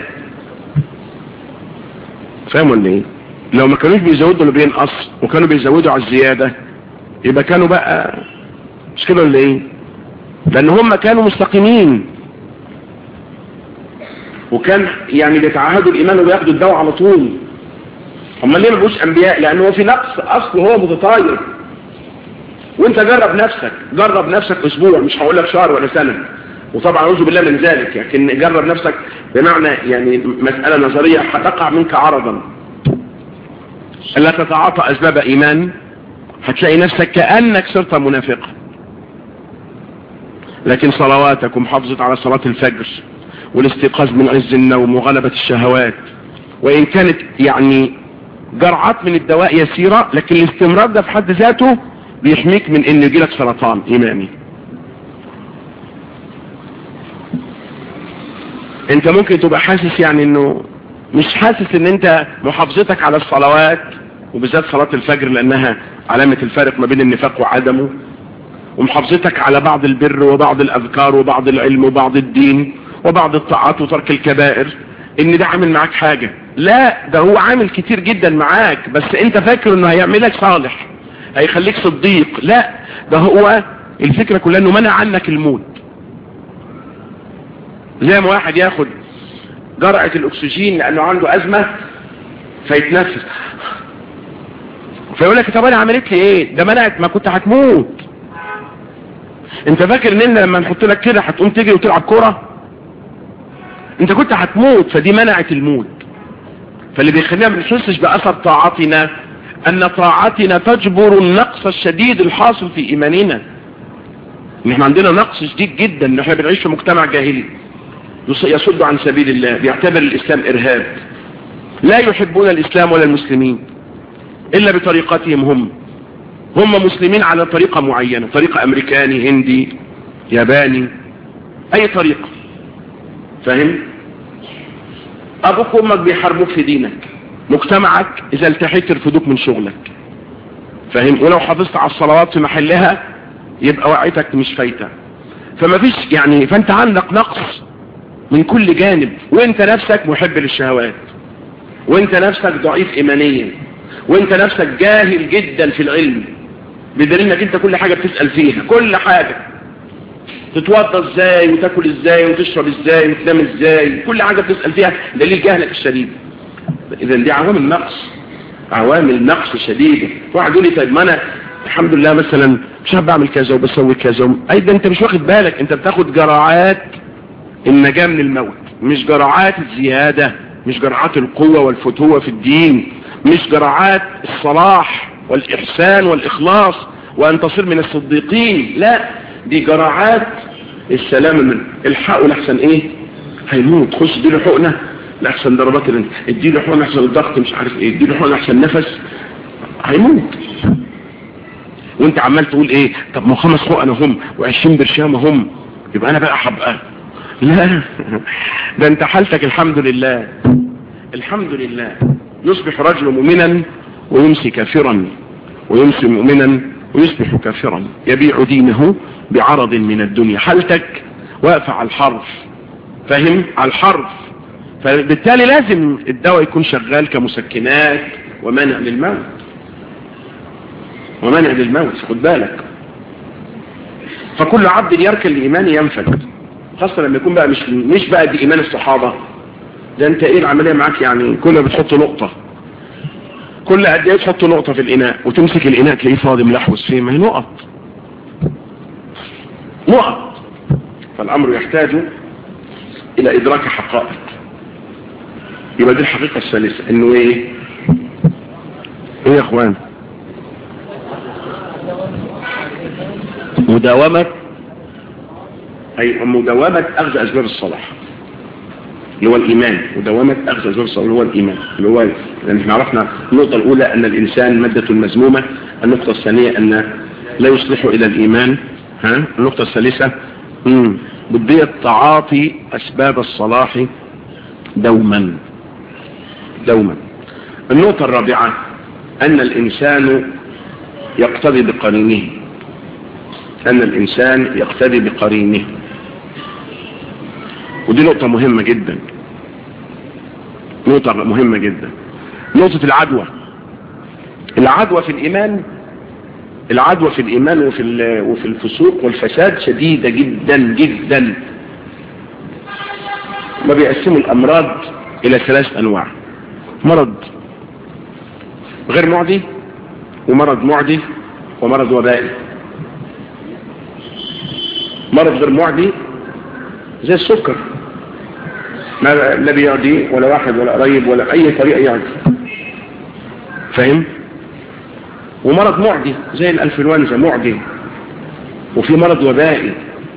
فاهم ولا ايه لو ما كانوش بيزودوا اللي بينقص وكانوا بيزودوا على الزيادة يبقى كانوا بقى مش كده ولا ايه لان هم كانوا مستقيمين وكان يعني بيتعهدوا الايمان وبياخدوا الدواء على طول هم ليه ما بقوش انبياء لانه هو في نقص اصله هو متطاير وانت جرب نفسك جرب نفسك اسبوع مش هقول لك شهر ولا سنه وطبعا اعوذ بالله من ذلك لكن جرب نفسك بمعنى يعني مساله نظريه هتقع منك عرضا الا تتعاطى اسباب ايمان هتلاقي نفسك كانك صرت منافقا لكن صلواتك ومحافظه على صلاه الفجر والاستيقاظ من عز النوم وغلبة الشهوات وإن كانت يعني جرعات من الدواء يسيرة لكن الاستمرار ده في حد ذاته بيحميك من ان يجيلك سرطان إيماني انت ممكن تبقى حاسس يعني انه مش حاسس ان انت محافظتك على الصلوات وبالذات صلاة الفجر لانها علامة الفارق ما بين النفاق وعدمه ومحافظتك على بعض البر وبعض الاذكار وبعض العلم وبعض الدين وبعض الطاعات وترك الكبائر ان ده عامل معاك حاجة لا ده هو عامل كتير جدا معاك بس انت فاكر انه هيعملك صالح هيخليك صديق لا ده هو الفكرة كلها انه منع عنك الموت زي ما واحد ياخد جرعة الاكسجين لانه عنده ازمة فيتنفس فيقول لك طب انا عملت لي ايه ده منعت ما كنت هتموت انت فاكر ان لما نحط لك كده هتقوم تجري وتلعب كوره انت كنت هتموت فدي منعت الموت فاللي بيخلينا ما نحسش باثر طاعتنا ان طاعتنا تجبر النقص الشديد الحاصل في ايماننا ان احنا عندنا نقص شديد جدا ان احنا بنعيش في مجتمع جاهلي يصد عن سبيل الله بيعتبر الاسلام ارهاب لا يحبون الاسلام ولا المسلمين الا بطريقتهم هم هم مسلمين على طريقة معينة طريقة امريكاني هندي ياباني اي طريقة فاهم ابوك وامك بيحاربوك في دينك مجتمعك اذا التحيت يرفضوك من شغلك فاهم ولو حافظت على الصلوات في محلها يبقى وعيتك مش فايتة فما فيش يعني فانت عندك نقص من كل جانب وانت نفسك محب للشهوات وانت نفسك ضعيف ايمانيا وانت نفسك جاهل جدا في العلم بدليل انك انت كل حاجة بتسأل فيها كل حاجة تتوضى ازاي وتاكل ازاي وتشرب ازاي وتنام ازاي كل حاجة بتسأل فيها دليل جهلك الشديد اذا دي عوامل نقص عوامل نقص شديدة واحد يقول لي طيب ما انا الحمد لله مثلا مش عارف بعمل كذا وبسوي كذا اي ده انت مش واخد بالك انت بتاخد جرعات النجاة من الموت مش جرعات الزيادة مش جرعات القوة والفتوة في الدين مش جرعات الصلاح والإحسان والإخلاص وأن تصير من الصديقين لا دي جرعات السلام من الحق لحسن ايه هيموت خش اديله حقنة لحسن ضربات الانت اديله حقنة لحسن الضغط مش عارف ايه اديله حقنة لحسن نفس هيموت وانت عمال تقول ايه طب ما خمس حقن هم وعشرين برشام هم يبقى انا بقى حبقى لا ده انت حالتك الحمد لله الحمد لله يصبح رجل مؤمنا ويمسي كافرا ويمسي مؤمنا ويصبح كافرا يبيع دينه بعرض من الدنيا حالتك واقفة على الحرف فاهم على الحرف فبالتالي لازم الدواء يكون شغال كمسكنات ومانع للموت ومانع للموت خد بالك فكل عبد يركن الإيمان ينفد خاصة لما يكون بقى مش مش بقى دي إيمان الصحابة ده انت ايه العملية معاك يعني كل ما بتحط نقطة كل قد ايه تحط نقطة في الإناء وتمسك الإناء تلاقيه فاضي ملحوس فيه ما هي نقط نقط فالأمر يحتاج إلى إدراك حقائق يبقى دي الحقيقة الثالثة إنه إيه إيه يا إخوان مداومة أي مداومة أخذ أسباب الصلاح اللي هو الإيمان مداومة أخذ أسباب الصلاح اللي هو الإيمان اللي هو لأن احنا عرفنا النقطة الأولى أن الإنسان مادة مذمومة النقطة الثانية أن لا يصلح إلى الإيمان ها النقطة الثالثة بدية تعاطي أسباب الصلاح دوما دوما النقطة الرابعة أن الإنسان يقتدي بقرينه أن الإنسان يقتدي بقرينه ودي نقطة مهمة جدا نقطة مهمة جدا نقطة العدوى العدوى في الإيمان العدوى في الإيمان وفي وفي الفسوق والفساد شديدة جدا جدا ما بيقسموا الأمراض إلى ثلاث أنواع مرض غير معدي ومرض معدي ومرض وبائي مرض غير معدي زي السكر ما لا بيعدي ولا واحد ولا قريب ولا أي طريقة يعدي فاهم ومرض معدي زي الانفلونزا معدي وفي مرض وبائي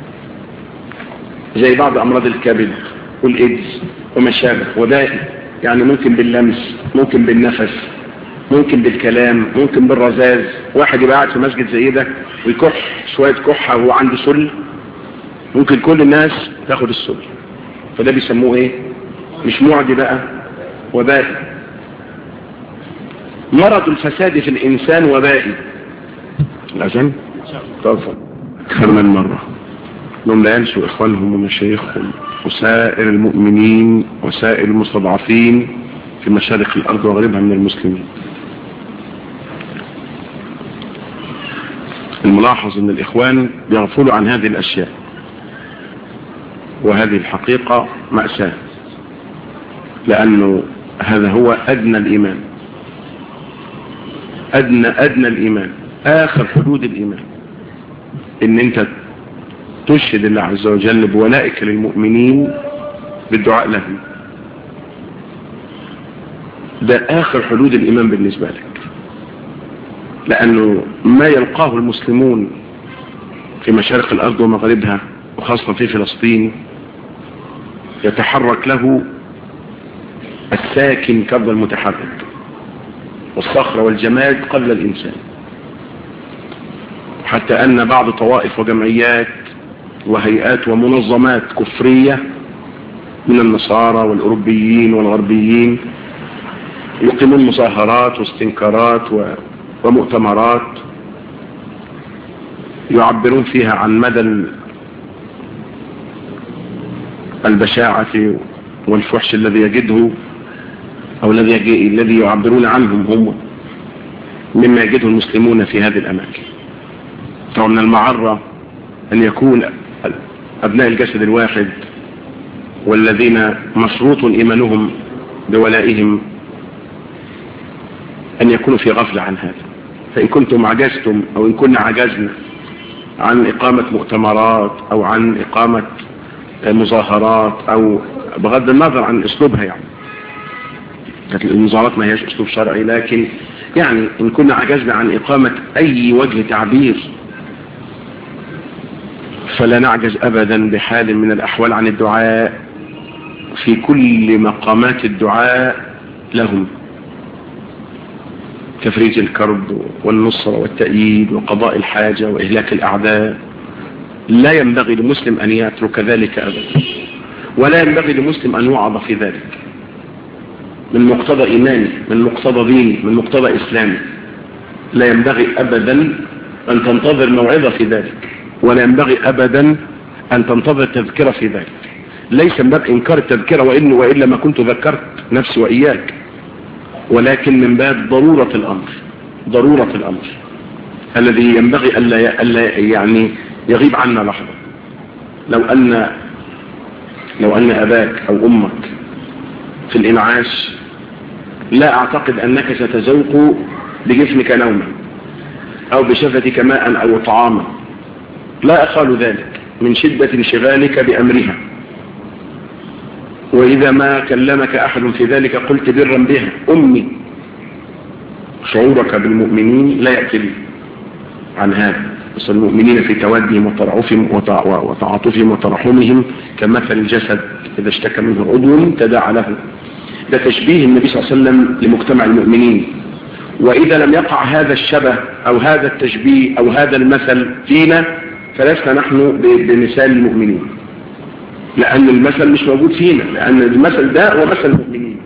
زي بعض امراض الكبد والايدز وما شابه وبائي يعني ممكن باللمس ممكن بالنفس ممكن بالكلام ممكن بالرذاذ واحد يبقى قاعد في مسجد زي ده ويكح شويه كحه وهو عنده سل ممكن كل الناس تاخد السل فده بيسموه ايه مش معدي بقى وبائي مرض الفساد في الإنسان وبائي الأذن تفضل أكثر من مرة انهم لا ينسوا إخوانهم ومشايخهم وسائر المؤمنين وسائر المستضعفين في مشارق الأرض وغربها من المسلمين الملاحظ أن الإخوان بيغفلوا عن هذه الأشياء وهذه الحقيقة مأساة لأنه هذا هو أدنى الإيمان أدنى أدنى الإيمان آخر حدود الإيمان إن أنت تشهد الله عز وجل بولائك للمؤمنين بالدعاء لهم ده آخر حدود الإيمان بالنسبة لك لأنه ما يلقاه المسلمون في مشارق الأرض ومغربها وخاصة في فلسطين يتحرك له الساكن قبل المتحرك والصخرة والجماد قبل الإنسان حتى أن بعض طوائف وجمعيات وهيئات ومنظمات كفرية من النصارى والأوروبيين والغربيين يقيمون مظاهرات واستنكارات ومؤتمرات يعبرون فيها عن مدى البشاعة والفحش الذي يجده أو الذي الذي يعبرون عنهم هم مما يجده المسلمون في هذه الأماكن فمن المعرة أن يكون أبناء الجسد الواحد والذين مشروط إيمانهم بولائهم أن يكونوا في غفلة عن هذا فإن كنتم عجزتم أو إن كنا عجزنا عن إقامة مؤتمرات أو عن إقامة مظاهرات أو بغض النظر عن أسلوبها يعني المظاهرات ما هيش أسلوب شرعي لكن يعني إن كنا عجزنا عن إقامة أي وجه تعبير فلا نعجز أبدا بحال من الأحوال عن الدعاء في كل مقامات الدعاء لهم تفريج الكرب والنصرة والتأييد وقضاء الحاجة وإهلاك الأعداء لا ينبغي لمسلم أن يترك ذلك أبدا ولا ينبغي لمسلم أن يوعظ في ذلك من مقتضى إيماني من مقتضى ديني من مقتضى إسلامي لا ينبغي أبدا أن تنتظر موعظة في ذلك ولا ينبغي أبدا أن تنتظر تذكرة في ذلك ليس من باب إنكار التذكرة وإن وإلا ما كنت ذكرت نفسي وإياك ولكن من باب ضرورة الأمر ضرورة الأمر الذي ينبغي ألا ألا يعني يغيب عنا لحظة لو أن لو أن أباك أو أمك في الإنعاش لا أعتقد أنك ستذوق بجسمك نوما أو بشفتك ماء أو طعاما لا أقال ذلك من شدة انشغالك بأمرها وإذا ما كلمك أحد في ذلك قلت برا بها أمي شعورك بالمؤمنين لا يأتي عن هذا بس المؤمنين في تودهم وترعفهم وتعاطفهم وترحمهم كمثل الجسد إذا اشتكى منه عضو تداعى له ده تشبيه النبي صلى الله عليه وسلم لمجتمع المؤمنين وإذا لم يقع هذا الشبه أو هذا التشبيه أو هذا المثل فينا فلسنا نحن بمثال المؤمنين لأن المثل مش موجود فينا لأن المثل ده هو مثل المؤمنين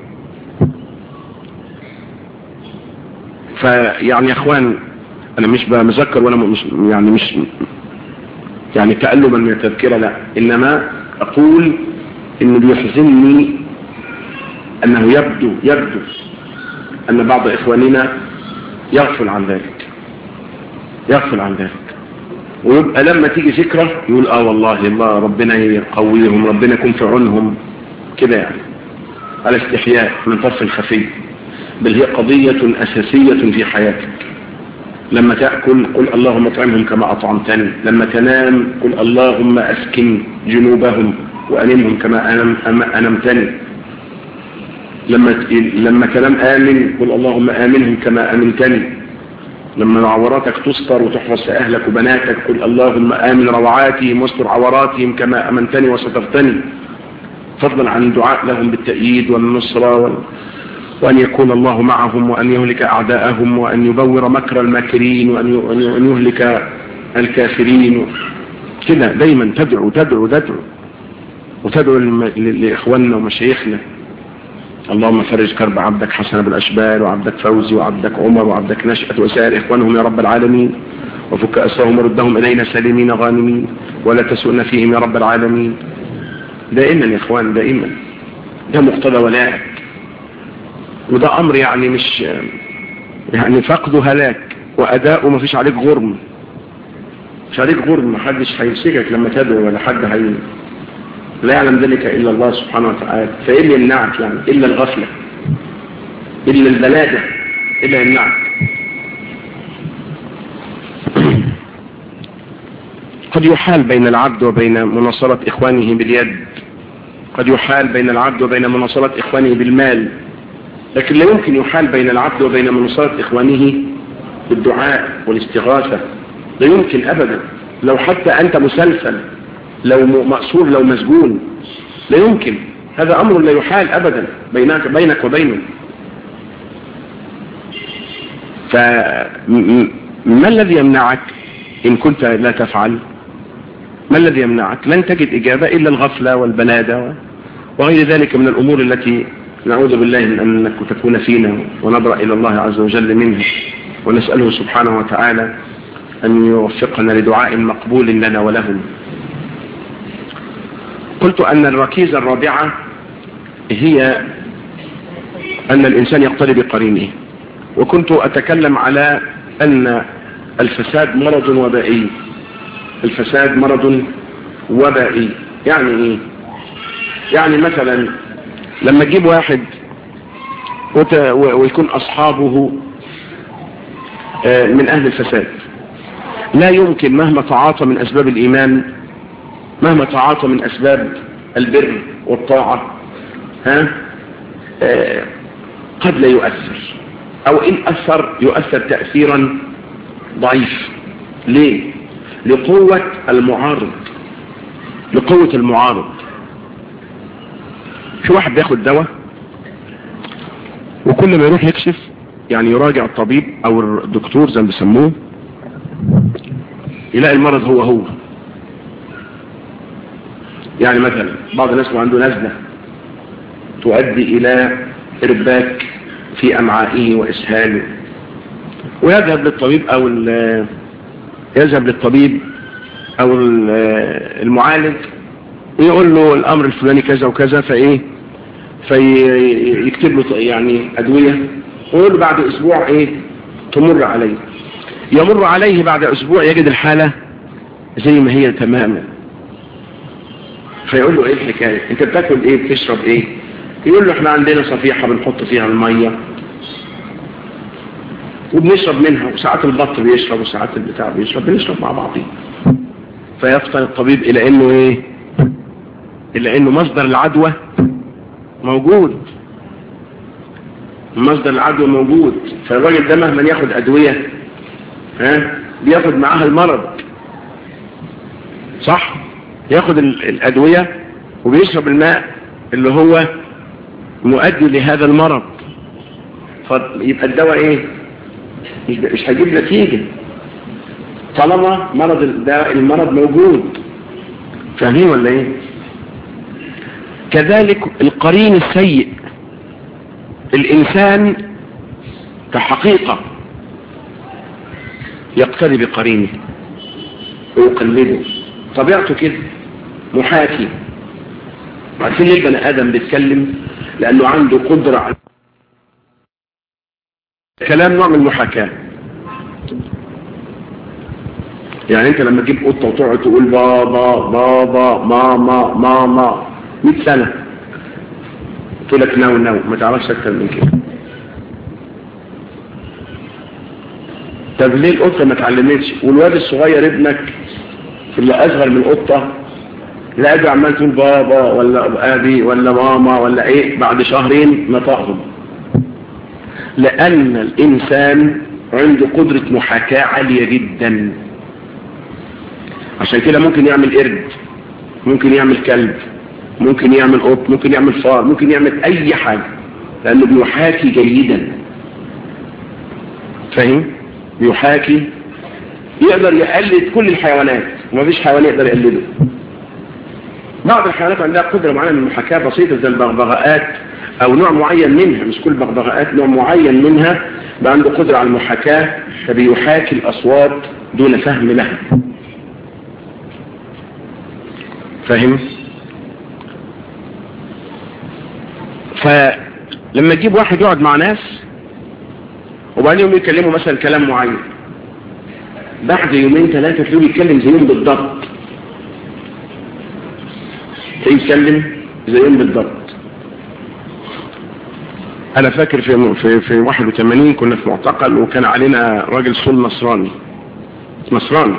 فيعني يا اخوان انا مش بمذكر ولا مش يعني مش يعني تألما من التذكرة لا انما اقول ان بيحزنني انه يبدو يبدو ان بعض اخواننا يغفل عن ذلك يغفل عن ذلك ويبقى لما تيجي ذكرى يقول اه والله الله ربنا يقويهم ربنا يكون في عونهم كده يعني على استحياء من طرف الخفي بل هي قضية أساسية في حياتك لما تأكل قل اللهم اطعمهم كما أطعمتني لما تنام قل اللهم أسكن جنوبهم وأنمهم كما أنم أنمتني لما لما تنام آمن قل اللهم آمنهم كما أمنتني لما عوراتك تستر وتحفظ في أهلك وبناتك قل اللهم آمن روعاتهم واستر عوراتهم كما أمنتني وسترتني فضلا عن الدعاء لهم بالتأييد والنصرة وال... وأن يكون الله معهم وأن يهلك أعداءهم وأن يبور مكر الماكرين وأن يهلك الكافرين كده دايما تدعو تدعو تدعو وتدعو لإخواننا ومشايخنا اللهم فرج كرب عبدك حسن بالأشبال وعبدك فوزي وعبدك عمر وعبدك نشأة وسائر إخوانهم يا رب العالمين وفك أسرهم وردهم إلينا سالمين غانمين ولا تسؤنا فيهم يا رب العالمين دائما يا إخوان دائما ده مقتضى ولائك وده أمر يعني مش يعني فقده هلاك وأداؤه ما فيش عليك غرم مش عليك غرم محدش هيمسكك لما تدعو ولا حد هي لا يعلم ذلك إلا الله سبحانه وتعالى فإيه اللي يمنعك يعني إلا الغفلة إلا البلادة إلا يمنعك قد يحال بين العبد وبين مناصرة إخوانه باليد قد يحال بين العبد وبين مناصرة إخوانه بالمال لكن لا يمكن يحال بين العبد وبين مناصرة إخوانه بالدعاء والاستغاثة لا يمكن أبدا لو حتى أنت مسلسل لو مأسور لو مسجون لا يمكن هذا أمر لا يحال أبدا بينك, بينك وبينه فما الذي يمنعك إن كنت لا تفعل ما الذي يمنعك لن تجد إجابة إلا الغفلة والبلادة وغير ذلك من الأمور التي نعوذ بالله من أن تكون فينا ونبرأ إلى الله عز وجل منها ونسأله سبحانه وتعالى أن يوفقنا لدعاء مقبول لنا ولهم قلت أن الركيزة الرابعة هي أن الإنسان يقتدي بقرينه وكنت أتكلم على أن الفساد مرض وبائي الفساد مرض وبائية يعني ايه يعني مثلا لما تجيب واحد وت... ويكون اصحابه من اهل الفساد لا يمكن مهما تعاطى من اسباب الايمان مهما تعاطى من اسباب البر والطاعة ها آه قد لا يؤثر او ان اثر يؤثر تأثيرا ضعيف ليه لقوة المعارض لقوة المعارض في واحد بياخد دواء وكل ما يروح يكشف يعني يراجع الطبيب او الدكتور زي ما بيسموه يلاقي المرض هو هو يعني مثلا بعض الناس عنده نزلة تؤدي الى ارباك في امعائه واسهاله ويذهب للطبيب او يذهب للطبيب او المعالج ويقول له الامر الفلاني كذا وكذا فايه فيكتب له يعني ادوية ويقول له بعد اسبوع ايه تمر عليه يمر عليه بعد اسبوع يجد الحالة زي ما هي تماما فيقول له ايه الحكاية انت بتاكل ايه بتشرب ايه يقول له احنا عندنا صفيحة بنحط فيها المية وبنشرب منها وساعات البط بيشرب وساعات البتاع بيشرب بنشرب مع بعضين فيفطن الطبيب الى انه ايه الى انه مصدر العدوى موجود مصدر العدوى موجود فالراجل ده مهما ياخد ادوية ها بياخد معاها المرض صح ياخد الادوية وبيشرب الماء اللي هو مؤدي لهذا المرض فيبقى الدواء ايه مش هيجيب نتيجة طالما مرض المرض موجود فاهمين ولا ايه كذلك القرين السيء الانسان كحقيقة يقتدي بقرينه ويقلده طبيعته كده محاكي عارفين ليه البني ادم بيتكلم لانه عنده قدرة على كلام نوع من المحاكاة يعني انت لما تجيب قطة وتقعد تقول بابا بابا ماما ماما 100 سنة تقول لك نو نو ما تعرفش اكتر من كده طب ليه القطة ما اتعلمتش والواد الصغير ابنك اللي اصغر من القطة لا ابي عمال تقول بابا ولا ابي ولا ماما ولا ايه بعد شهرين نطقهم لان الانسان عنده قدرة محاكاة عالية جدا عشان كده ممكن يعمل قرد ممكن يعمل كلب ممكن يعمل قط ممكن يعمل فار ممكن يعمل اي حاجة لانه بيحاكي جيدا فاهم بيحاكي يقدر يقلد كل الحيوانات ومفيش حيوان يقدر يقلده بعض الحيوانات عندها قدرة معينة من المحاكاة بسيطة زي البغبغاءات او نوع معين منها مش كل البغبغاءات نوع معين منها بقى عنده قدرة على المحاكاة فبيحاكي الاصوات دون فهم لها فاهم فلما تجيب واحد يقعد مع ناس وبعدين يوم يكلموا مثلا كلام معين بعد يومين ثلاثة تلاقيه بيتكلم زيهم بالضبط يتكلم زيهم بالضبط انا فاكر في في في 81 كنا في معتقل وكان علينا راجل صول نصراني نصراني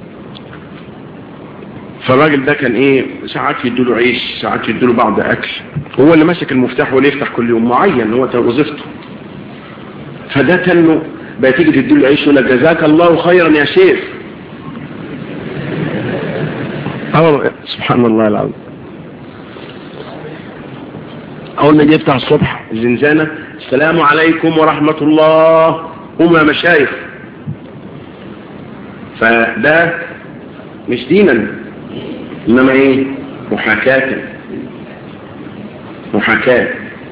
فالراجل ده كان ايه ساعات يديله عيش ساعات يديله بعض اكل هو اللي ماسك المفتاح واللي يفتح كل يوم معين هو وظيفته فده تنه بقى تيجي تديله عيش يقول لك جزاك الله خيرا يا شيخ أول سبحان الله العظيم اول ما يفتح الصبح الزنزانة السلام عليكم ورحمة الله هم يا مشايخ فده مش دينا انما ايه محاكاة محاكاة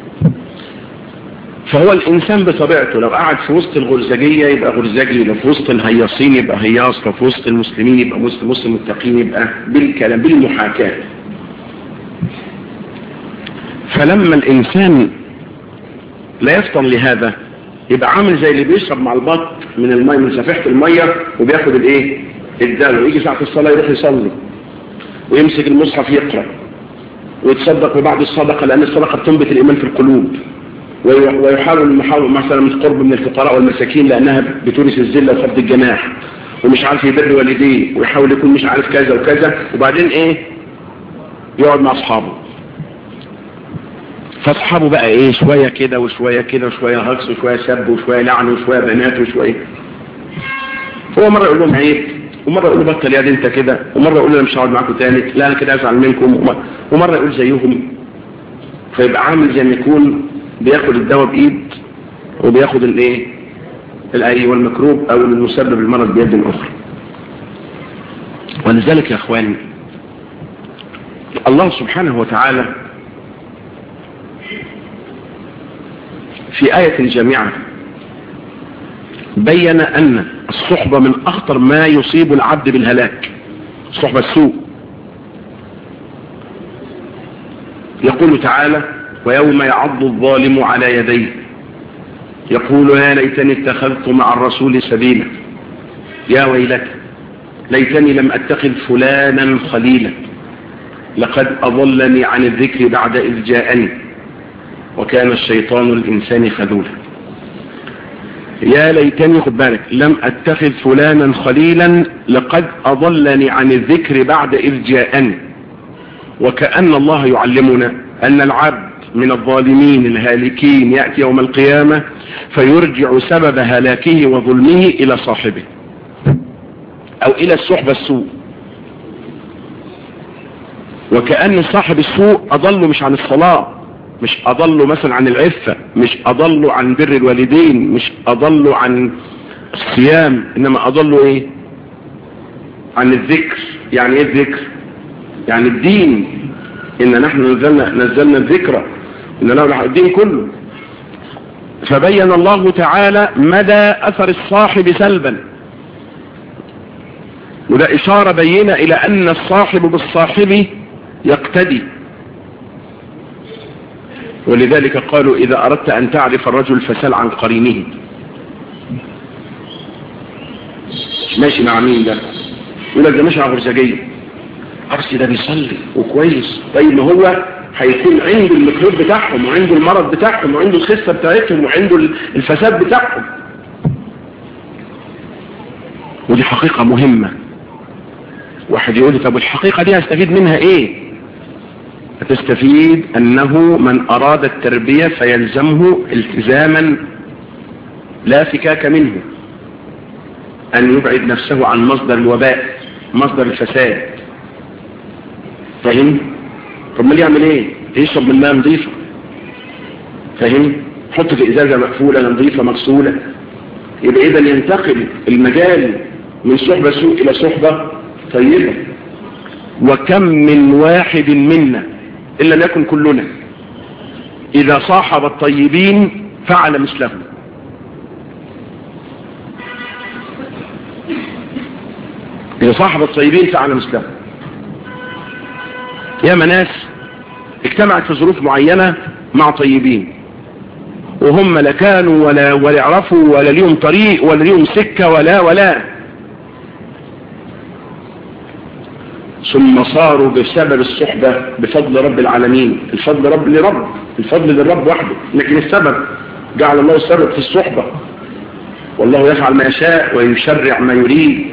فهو الانسان بطبيعته لو قعد في وسط الغرزجية يبقى غرزجي لو في وسط الهياصين يبقى هياص لو في وسط المسلمين يبقى مسلم وسط المتقين يبقى بالكلام بالمحاكاة فلما الانسان لا يفطن لهذا يبقى عامل زي اللي بيشرب مع البط من المية من سفيحة المية وبياخد الايه الدلو يجي ساعة الصلاة يروح يصلي ويمسك المصحف يقرأ ويتصدق ببعض الصدقة لأن الصدقة بتنبت الإيمان في القلوب ويحاول المحاول مثلا من قرب من الفقراء والمساكين لأنها بتورث الذلة وخفض الجناح ومش عارف يبر والديه ويحاول يكون مش عارف كذا وكذا وبعدين ايه يقعد مع اصحابه فاصحابه بقى ايه شوية كده وشوية كده وشوية هكس وشوية سب وشوية لعن وشوية بنات وشوية هو مرة يقول لهم عيب ومرة يقول له بطل يا دي انت كده ومرة يقول له مش هقعد معاكم تاني لا انا كده ازعل منكم ومرة يقول زيهم فيبقى عامل زي ما يكون بياخد الدواء بايد وبياخد الايه الاي والمكروب او المسبب المرض بيد اخرى ولذلك يا اخواني الله سبحانه وتعالى في آية جامعة بين أن الصحبة من أخطر ما يصيب العبد بالهلاك الصحبة السوء يقول تعالى ويوم يعض الظالم على يديه يقول يا ليتني اتخذت مع الرسول سبيلا يا ويلتي ليتني لم اتخذ فلانا خليلا لقد أضلني عن الذكر بعد إذ جاءني وكان الشيطان الإنسان خذولا يا ليتني خد بالك لم أتخذ فلانا خليلا لقد أضلني عن الذكر بعد إذ جاءني وكأن الله يعلمنا أن العبد من الظالمين الهالكين يأتي يوم القيامة فيرجع سبب هلاكه وظلمه إلى صاحبه أو إلى الصحبة السوء وكأن صاحب السوء أضل مش عن الصلاة مش أضل مثلا عن العفة مش أضل عن بر الوالدين مش أضل عن الصيام إنما أضل إيه عن الذكر يعني إيه الذكر يعني الدين إن نحن نزلنا, نزلنا الذكرى إن له الدين كله فبين الله تعالى مدى أثر الصاحب سلبا وده إشارة بينة إلى أن الصاحب بالصاحب يقتدي ولذلك قالوا إذا أردت أن تعرف الرجل فسل عن قرينه ماشي مع مين ده يقول لك ده ماشي مع غرزجية أرسي ده بيصلي وكويس طيب ما هو هيكون عنده الميكروب بتاعهم وعنده المرض بتاعهم وعنده الخسة بتاعتهم وعنده الفساد بتاعهم ودي حقيقة مهمة واحد يقول لي طب الحقيقة دي هستفيد منها ايه هتستفيد انه من اراد التربية فيلزمه التزاما لا فكاك منه ان يبعد نفسه عن مصدر الوباء مصدر الفساد فاهم طب ما يعمل ايه يشرب من ماء نظيفة فاهم حط في ازازة مقفولة نظيفة مغسولة يبقى اذا ينتقل المجال من صحبة سوء الى صحبة طيبة وكم من واحد منا إن لم يكن كلنا إذا صاحب الطيبين فعل مثله إذا صاحب الطيبين فعل مثله يا ناس اجتمعت في ظروف معينة مع طيبين وهم لا كانوا ولا, ولا يعرفوا ولا ليهم طريق ولا ليهم سكة ولا ولا ثم صاروا بسبب الصحبة بفضل رب العالمين الفضل رب لرب الفضل للرب وحده لكن السبب جعل الله السبب في الصحبة والله يفعل ما يشاء ويشرع ما يريد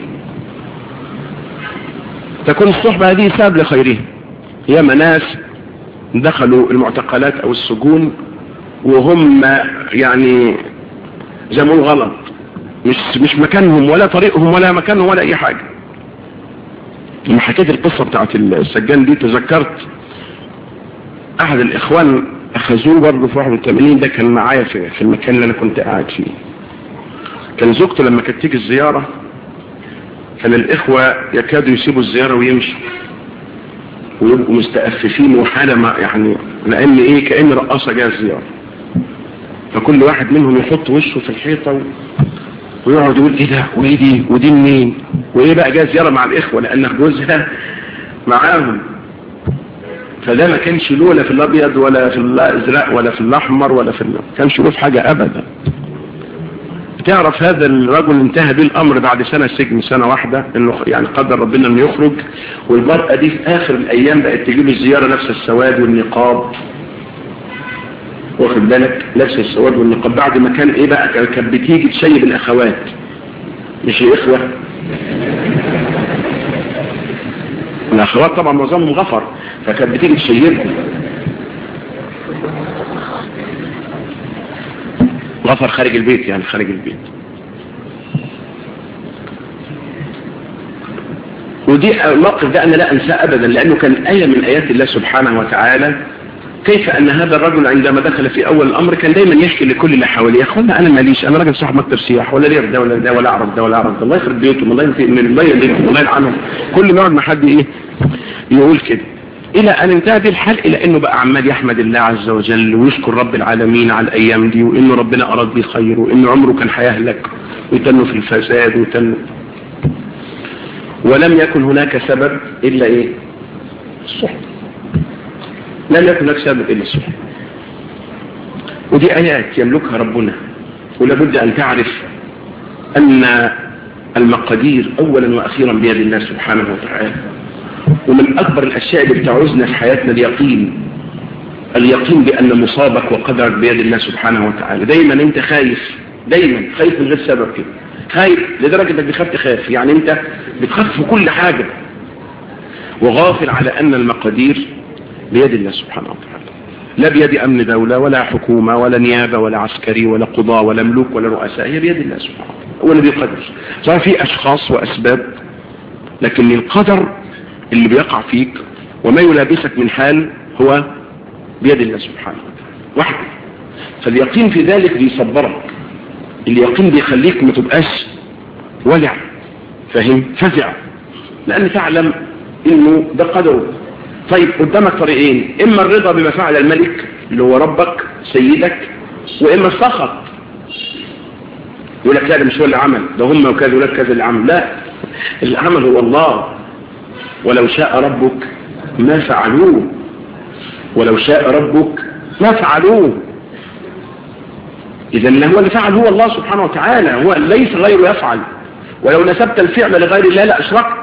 تكون الصحبة هذه سبب لخيره يا ناس دخلوا المعتقلات او السجون وهم يعني زي ما غلط مش مش مكانهم ولا طريقهم ولا مكانهم ولا اي حاجه لما حكيت القصة بتاعت السجان دي تذكرت احد الاخوان اخذوه برضه في 81 ده كان معايا في, في المكان اللي انا كنت قاعد فيه كان زوجته لما كانت تيجي الزيارة كان الاخوة يكادوا يسيبوا الزيارة ويمشوا ويبقوا مستأففين وحالة ما يعني لان ايه كأن رقاصة جاء الزيارة فكل واحد منهم يحط وشه في الحيطة ويقعد يقول ايه ده وايه دي ودي منين وايه بقى جاء زيارة مع الاخوة لان جوزها معاهم فده ما كانش له ولا في الابيض ولا في الازرق ولا في الاحمر ولا في ال... كانش له في حاجة ابدا بتعرف هذا الرجل انتهى به الامر بعد سنة سجن سنة واحدة انه يعني قدر ربنا انه يخرج والمرأة دي في اخر الايام بقت تجيب الزيارة نفس السواد والنقاب واخد بالك لابسه السواد والنقاب بعد ما كان ايه بقى كانت بتيجي تشيب الاخوات مش الاخوه الاخوات طبعا معظمهم غفر فكانت بتيجي تشيبهم غفر خارج البيت يعني خارج البيت ودي الموقف ده انا لا انساه ابدا لانه كان ايه من ايات الله سبحانه وتعالى كيف ان هذا الرجل عندما دخل في اول الامر كان دايما يحكي لكل اللي حواليه يا اخوانا انا ماليش انا راجل صاحب مكتب سياح ولا ليه ده ولا ده ولا اعرف ده ولا اعرف ده الله يخرب بيوتهم الله ينفي من الله يلعنهم الله يلعنهم كل ما يقعد مع حد ايه يقول كده الى ان انتهى به الحال الى انه بقى عمال يحمد الله عز وجل ويشكر رب العالمين على الايام دي وانه ربنا اراد به خير وانه عمره كان هيهلك ويتنه في الفساد ويتنه ولم يكن هناك سبب الا ايه الصحبه لم يكن هناك سبب إلا السحر ودي آيات يملكها ربنا ولابد أن تعرف أن المقادير أولا وأخيرا بيد الله سبحانه وتعالى ومن أكبر الأشياء اللي بتعوزنا في حياتنا اليقين اليقين بأن مصابك وقدرك بيد الله سبحانه وتعالى دايما أنت خايف دايما خايف من غير سبب كده خايف لدرجة أنك بتخاف تخاف يعني أنت بتخاف في كل حاجة وغافل على أن المقادير بيد الله سبحانه وتعالى لا بيد أمن دولة ولا حكومة ولا نيابة ولا عسكري ولا قضاء ولا ملوك ولا رؤساء هي بيد الله سبحانه وتعالى هو اللي بيقدر صار في أشخاص وأسباب لكن القدر اللي بيقع فيك وما يلابسك من حال هو بيد الله سبحانه وتعالى وحده فاليقين في ذلك بيصبرك اليقين بيخليك ما تبقاش ولع فاهم فزع لأن تعلم انه ده قدره طيب قدامك طريقين اما الرضا بما فعل الملك اللي هو ربك سيدك واما السخط يقول لك لا ده مش هو اللي عمل ده هم وكذا ولاد كذا اللي عمل لا اللي عمل هو الله ولو شاء ربك ما فعلوه ولو شاء ربك ما فعلوه اذا اللي هو اللي فعل هو الله سبحانه وتعالى هو ليس غيره يفعل ولو نسبت الفعل لغير الله لاشركت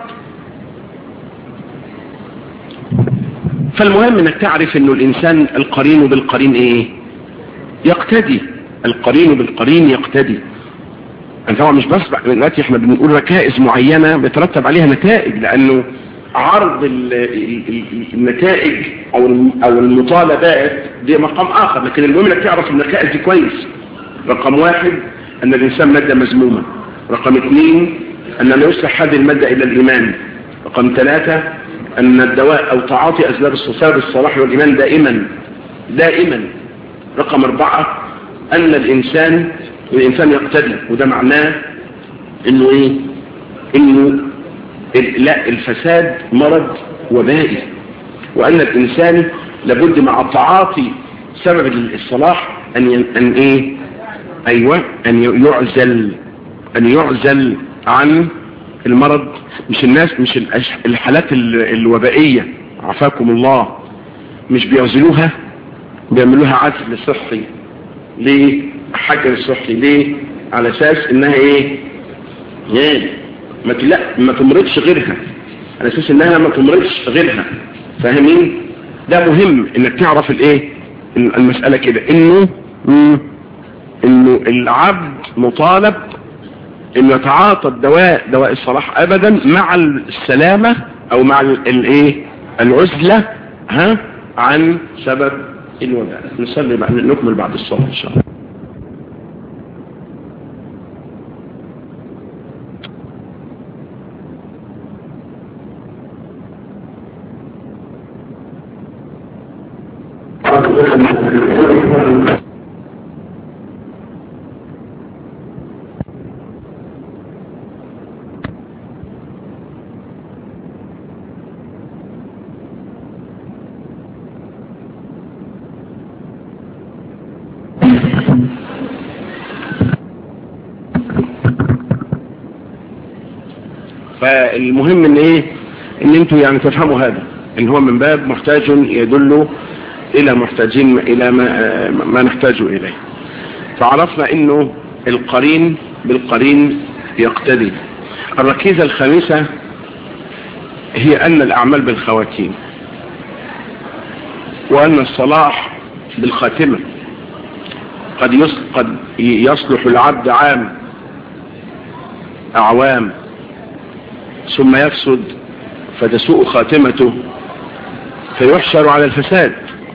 فالمهم انك تعرف انه الانسان القرين بالقرين ايه يقتدي القرين بالقرين يقتدي يعني طبعا مش بس دلوقتي احنا بنقول ركائز معينة بيترتب عليها نتائج لانه عرض ال ال النتائج او او المطالبات دي مقام اخر لكن المهم انك تعرف النتائج دي كويس رقم واحد ان الانسان مادة مذمومة رقم اثنين ان لا يصلح هذه المادة الى الايمان رقم ثلاثة أن الدواء أو تعاطي أسباب السبب الصلاح والإيمان دائما دائما رقم أربعة أن الإنسان الإنسان يقتدي وده معناه إنه إيه إنه لا الفساد مرض وبائي وأن الإنسان لابد مع تعاطي سبب الصلاح أن أن إيه أيوة أن يعزل أن يعزل عن المرض مش الناس مش الحالات الوبائية عفاكم الله مش بيعزلوها بيعملوها عزل صحي ليه حجر صحي ليه على اساس انها ايه يعني ما لا ما تمرضش غيرها على اساس انها ما تمرضش غيرها فاهمين ده مهم انك تعرف الايه المسألة كده انه انه العبد مطالب انه يتعاطى الدواء دواء الصلاح ابدا مع السلامة او مع الايه العزلة ها عن سبب الوباء نصلي بعد نكمل بعد الصلاة ان شاء الله فالمهم ان ايه ان انتوا يعني تفهموا هذا ان هو من باب محتاج يدل الى محتاجين الى ما, ما نحتاج اليه فعرفنا انه القرين بالقرين يقتدي الركيزة الخامسة هي أن الأعمال بالخواتيم وأن الصلاح بالخاتمة قد قد يصلح العبد عام أعوام ثم يفسد فتسوء خاتمته فيحشر على الفساد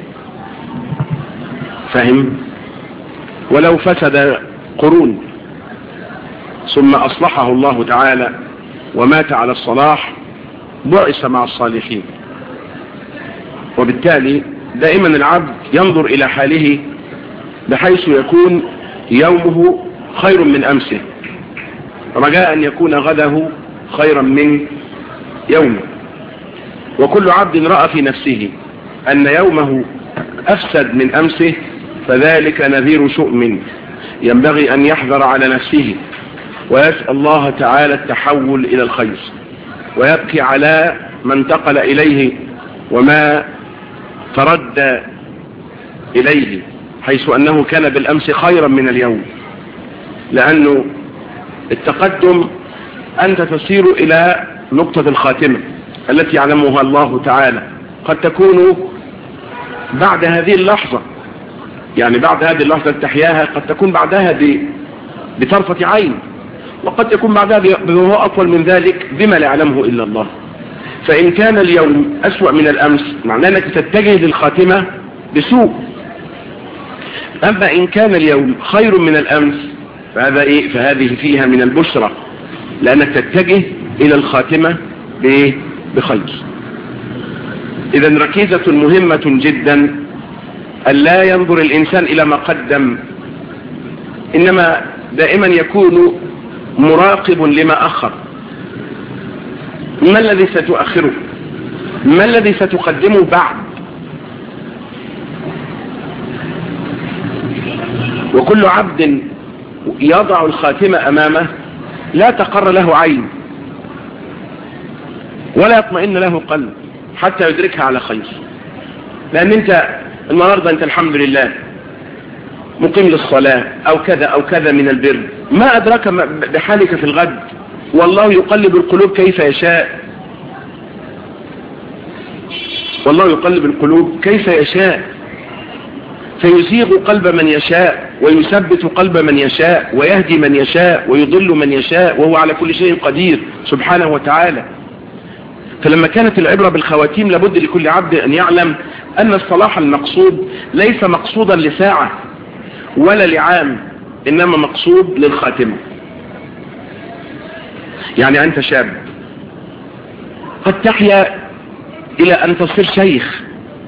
فهم ولو فسد قرون ثم أصلحه الله تعالى ومات على الصلاح بعث مع الصالحين وبالتالي دائما العبد ينظر إلى حاله بحيث يكون يومه خير من أمسه رجاء أن يكون غده خيرا من يومه وكل عبد رأى في نفسه أن يومه أفسد من أمسه فذلك نذير شؤم ينبغي أن يحذر على نفسه ويسأل الله تعالى التحول إلى الخير ويبكي على ما انتقل إليه وما تردى إليه حيث أنه كان بالأمس خيرا من اليوم لأنه التقدم أنت تسير إلى نقطة الخاتمة التي يعلمها الله تعالى قد تكون بعد هذه اللحظة يعني بعد هذه اللحظة تحياها قد تكون بعدها بطرفة عين وقد يكون بعدها بما هو أطول من ذلك بما لا يعلمه إلا الله فإن كان اليوم أسوأ من الأمس معناه أنك تتجه للخاتمة بسوء أما إن كان اليوم خير من الأمس فهذا إيه فهذه فيها من البشرة لأنك تتجه إلى الخاتمة بخير إذا ركيزة مهمة جدا أن لا ينظر الإنسان إلى ما قدم إنما دائما يكون مراقب لما أخر ما الذي ستؤخره ما الذي ستقدمه بعد وكل عبد يضع الخاتمة أمامه لا تقر له عين ولا يطمئن له قلب حتى يدركها على خير لأن أنت النهاردة أنت الحمد لله مقيم للصلاة أو كذا أو كذا من البر ما أدرك بحالك في الغد والله يقلب القلوب كيف يشاء والله يقلب القلوب كيف يشاء فيزيغ قلب من يشاء ويثبت قلب من يشاء ويهدي من يشاء ويضل من يشاء وهو على كل شيء قدير سبحانه وتعالى فلما كانت العبرة بالخواتيم لابد لكل عبد أن يعلم أن الصلاح المقصود ليس مقصودا لساعة ولا لعام إنما مقصود للخاتمة يعني أنت شاب قد تحيا إلى أن تصير شيخ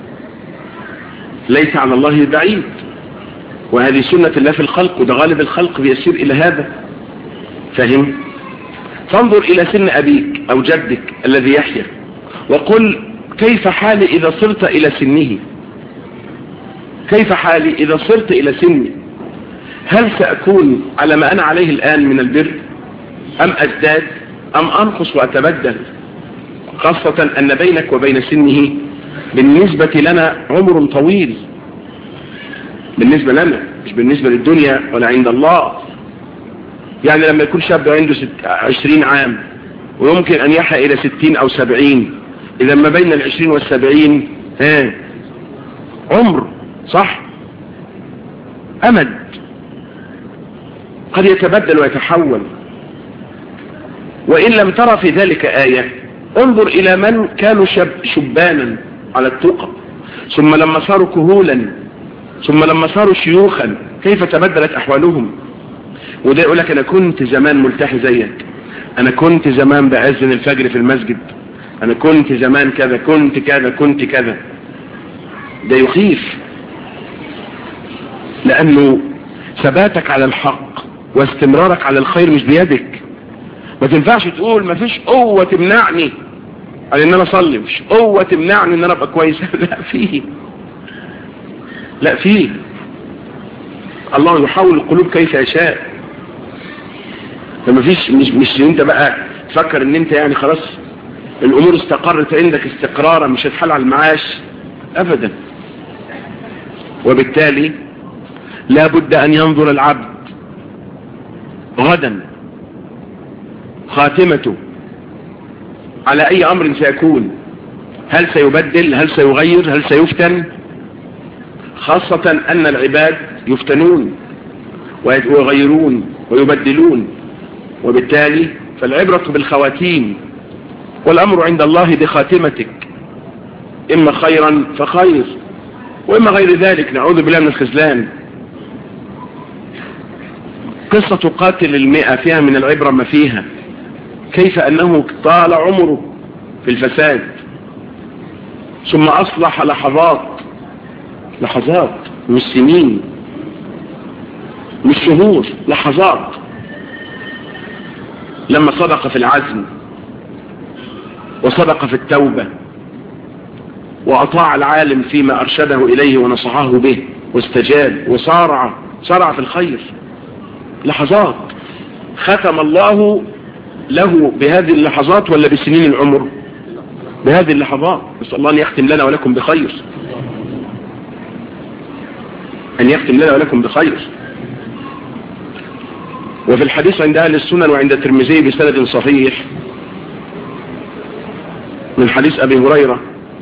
ليس على الله بعيد وهذه سنة الله في الخلق وده غالب الخلق بيسير إلى هذا فهم فانظر إلى سن أبيك أو جدك الذي يحيا وقل كيف حالي إذا صرت إلى سنه كيف حالي إذا صرت إلى سني هل سأكون على ما أنا عليه الآن من البر أم أزداد أم أنقص وأتبدل خاصة أن بينك وبين سنه بالنسبة لنا عمر طويل بالنسبة لنا مش بالنسبة للدنيا ولا عند الله يعني لما يكون شاب عنده عشرين عام ويمكن أن يحيا إلى ستين أو سبعين إذا ما بين العشرين والسبعين ها عمر صح أمد قد يتبدل ويتحول وإن لم ترى في ذلك آية انظر إلى من كانوا شب شبانا على التقى ثم لما صاروا كهولا ثم لما صاروا شيوخا كيف تبدلت أحوالهم وده يقول لك أنا كنت زمان ملتحي زيك أنا كنت زمان بأذن الفجر في المسجد أنا كنت زمان كذا كنت كذا كنت كذا ده يخيف لأنه ثباتك على الحق واستمرارك على الخير مش بيدك ما تنفعش تقول ما فيش قوة تمنعني على ان انا اصلي مش قوة تمنعني ان انا ابقى كويس لا فيه لا فيه الله يحول القلوب كيف يشاء فما فيش مش, مش انت بقى تفكر ان انت يعني خلاص الامور استقرت عندك استقرارا مش هتحل على المعاش ابدا وبالتالي لا بد ان ينظر العبد غدا خاتمته على اي امر سيكون هل سيبدل هل سيغير هل سيفتن خاصة ان العباد يفتنون ويغيرون ويبدلون وبالتالي فالعبرة بالخواتيم والامر عند الله بخاتمتك اما خيرا فخير واما غير ذلك نعوذ بالله من الخزلان قصة قاتل المئة فيها من العبرة ما فيها كيف أنه طال عمره في الفساد ثم أصلح لحظات لحظات مش سنين مش شهور لحظات لما صدق في العزم وصدق في التوبة وأطاع العالم فيما أرشده إليه ونصحه به واستجاب وصارع صارع في الخير لحظات ختم الله له بهذه اللحظات ولا بسنين العمر بهذه اللحظات نسأل الله أن يختم لنا ولكم بخير أن يختم لنا ولكم بخير وفي الحديث عند أهل السنن وعند الترمذي بسند صحيح من حديث أبي هريرة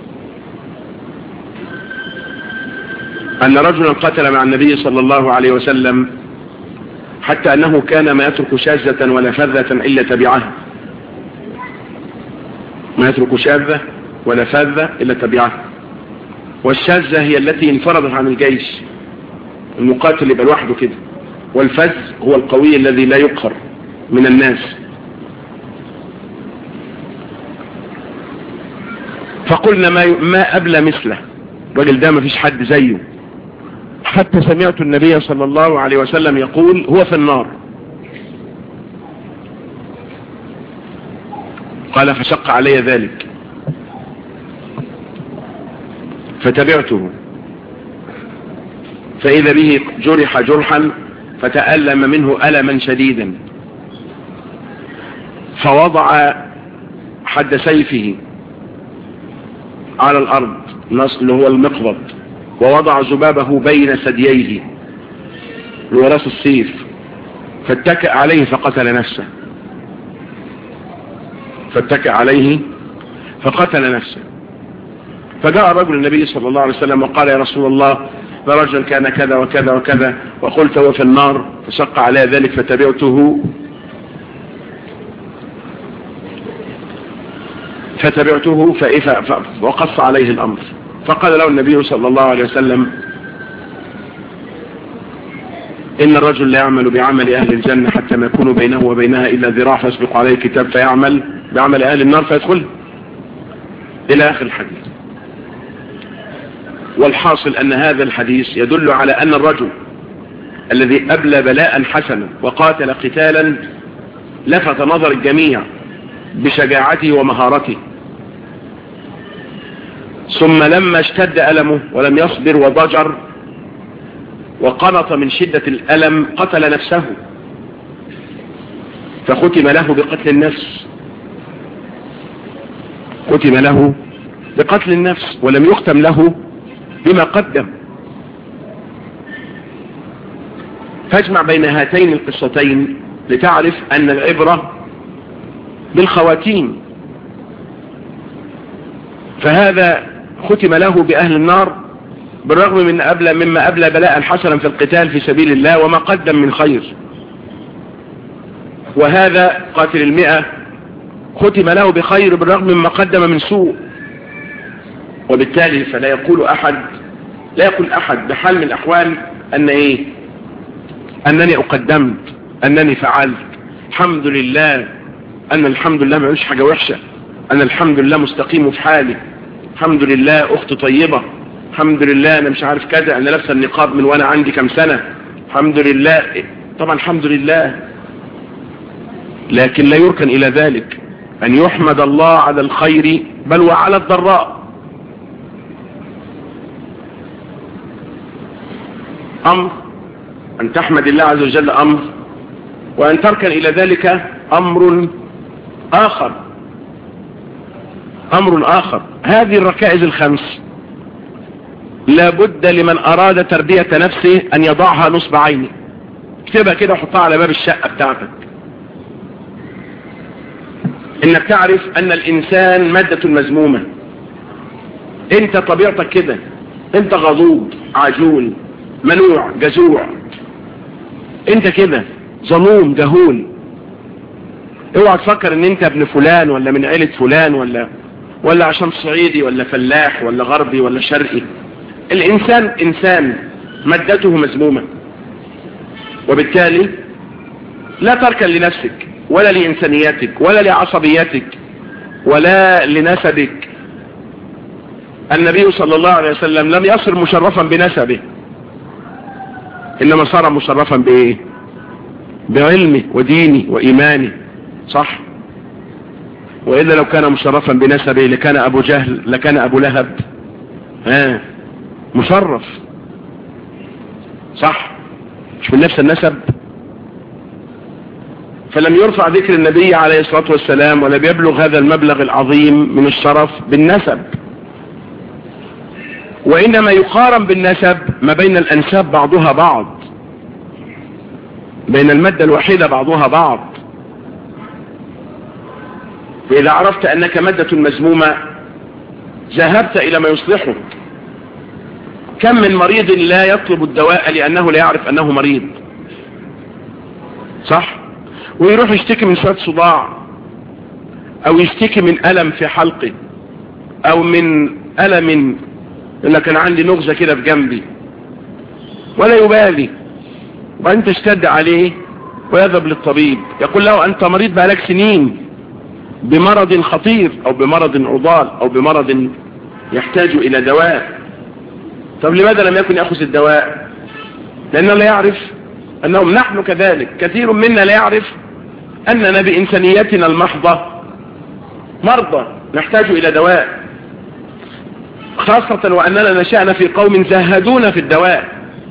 أن رجلا قتل مع النبي صلى الله عليه وسلم حتى أنه كان ما يترك شاذة ولا فذة إلا تبعها ما يترك شاذة ولا فذة إلا تبعها والشاذة هي التي انفردت عن الجيش المقاتل يبقى لوحده كده والفز هو القوي الذي لا يقهر من الناس فقلنا ما ما أبلى مثله الراجل ده ما فيش حد زيه حتى سمعت النبي صلى الله عليه وسلم يقول هو في النار قال فشق علي ذلك فتبعته فإذا به جرح جرحا فتألم منه ألما شديدا فوضع حد سيفه على الأرض اللي هو المقبض ووضع زبابه بين ثدييه لوراس السيف فاتكأ عليه فقتل نفسه فاتكأ عليه فقتل نفسه فجاء رجل النبي صلى الله عليه وسلم وقال يا رسول الله ده رجل كان كذا وكذا وكذا وقلت هو في النار فشق علي ذلك فتبعته فتبعته وقص عليه الأمر فقال له النبي صلى الله عليه وسلم إن الرجل لا يعمل بعمل أهل الجنة حتى ما يكون بينه وبينها إلا ذراع فيسبق عليه كتاب فيعمل بعمل أهل النار فيدخل إلى آخر الحديث والحاصل أن هذا الحديث يدل على أن الرجل الذي أبلى بلاء حسنا وقاتل قتالا لفت نظر الجميع بشجاعته ومهارته ثم لما اشتد ألمه ولم يصبر وضجر وقنط من شدة الألم قتل نفسه فختم له بقتل النفس ختم له بقتل النفس ولم يختم له بما قدم فاجمع بين هاتين القصتين لتعرف أن العبرة بالخواتيم فهذا ختم له بأهل النار بالرغم من أبلى مما أبلى بلاء حسنا في القتال في سبيل الله وما قدم من خير وهذا قاتل المئة ختم له بخير بالرغم مما قدم من سوء وبالتالي فلا يقول أحد لا يقول أحد بحال من الأحوال أن إيه أنني أقدمت أنني فعلت الحمد لله أن الحمد لله ما حاجة وحشة أنا الحمد لله مستقيم في حالي الحمد لله أخت طيبة الحمد لله أنا مش عارف كذا أنا لابسه النقاب من وأنا عندي كم سنة الحمد لله طبعا الحمد لله لكن لا يركن إلى ذلك أن يحمد الله على الخير بل وعلى الضراء أمر أن تحمد الله عز وجل أمر وأن تركن إلى ذلك أمر آخر أمر آخر هذه الركائز الخمس لا بد لمن أراد تربية نفسه أن يضعها نصب عينه اكتبها كده وحطها على باب الشقة بتاعتك انك تعرف ان الانسان مادة مذمومة انت طبيعتك كده انت غضوب عجول منوع جزوع انت كده ظلوم جهول اوعى تفكر ان انت ابن فلان ولا من عيلة فلان ولا ولا عشان صعيدي ولا فلاح ولا غربي ولا شرقي الانسان انسان مادته مذمومة وبالتالي لا تركن لنفسك ولا لإنسانيتك ولا لعصبيتك ولا لنسبك النبي صلى الله عليه وسلم لم يصر مشرفا بنسبه إنما صار مشرفا بإيه بعلمه ودينه وإيمانه صح وإلا لو كان مشرفا بنسبه لكان أبو جهل لكان أبو لهب ها مشرف صح مش من نفس النسب فلم يرفع ذكر النبي عليه الصلاة والسلام ولم يبلغ هذا المبلغ العظيم من الشرف بالنسب وإنما يقارن بالنسب ما بين الأنساب بعضها بعض بين المادة الوحيدة بعضها بعض فإذا عرفت أنك مادة مزمومة ذهبت إلى ما يصلحه كم من مريض لا يطلب الدواء لأنه لا يعرف أنه مريض صح ويروح يشتكي من شوية صداع أو يشتكي من ألم في حلقه أو من ألم يقول لك أنا عندي نغزة كده في جنبي ولا يبالي وبعدين تشتد عليه ويذهب للطبيب يقول له أنت مريض بقالك سنين بمرض خطير أو بمرض عضال أو بمرض يحتاج إلى دواء طب لماذا لم يكن يأخذ الدواء لأنه لا يعرف أنهم نحن كذلك كثير منا لا يعرف أننا بإنسانيتنا المحضة مرضى نحتاج إلى دواء خاصة وأننا نشأنا في قوم زهدون في الدواء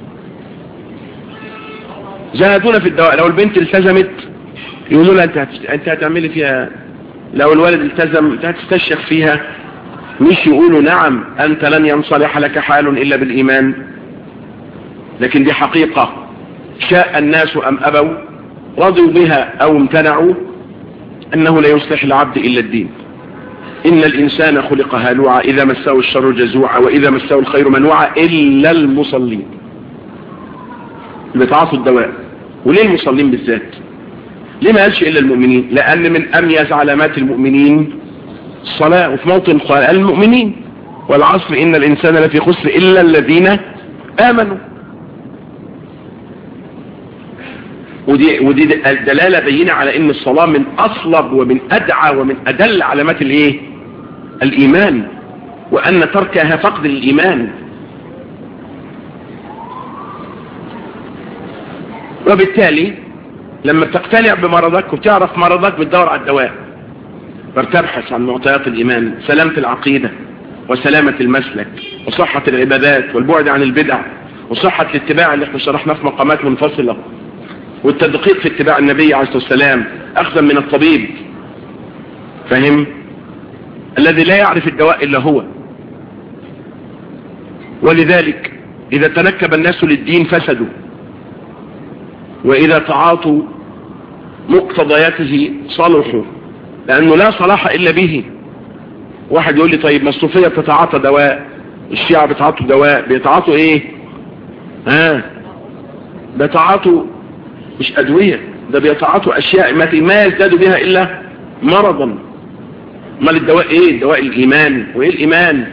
زهدون في الدواء لو البنت التزمت يقولوا لها انت انت هتعملي فيها لو الولد التزم انت هتستشيخ فيها مش يقولوا نعم انت لن ينصلح لك حال الا بالايمان لكن دي حقيقة شاء الناس ام ابوا رضوا بها او امتنعوا انه لا يصلح العبد الا الدين ان الانسان خلق هلوعا اذا مسه الشر جزوعا واذا مسه الخير منوعا الا المصلين بتعاطوا الدواء وليه المصلين بالذات ليه ما قالش الا المؤمنين لان من اميز علامات المؤمنين الصلاة وفي موطن قال المؤمنين والعصر ان الانسان لفي خسر الا الذين امنوا ودي, ودي دلالة بينة على ان الصلاة من اصلب ومن ادعى ومن ادل علامات الايه الايمان وان تركها فقد الايمان وبالتالي لما تقتنع بمرضك وتعرف مرضك بتدور على الدواء فتبحث عن معطيات الإيمان سلامة العقيدة وسلامة المسلك وصحة العبادات والبعد عن البدع وصحة الاتباع اللي احنا شرحناه في مقامات منفصلة والتدقيق في اتباع النبي عليه الصلاة والسلام أخذا من الطبيب فهم الذي لا يعرف الدواء إلا هو ولذلك إذا تنكب الناس للدين فسدوا وإذا تعاطوا مقتضياته صلحوا لأنه لا صلاح إلا به واحد يقول لي طيب ما الصوفية بتتعاطى دواء الشيعة بتعاطوا دواء بيتعاطوا ايه ها بيتعاطوا مش أدوية ده بيتعاطوا أشياء ما, ما يزداد بها إلا مرضا امال الدواء ايه الدواء الإيمان وايه الإيمان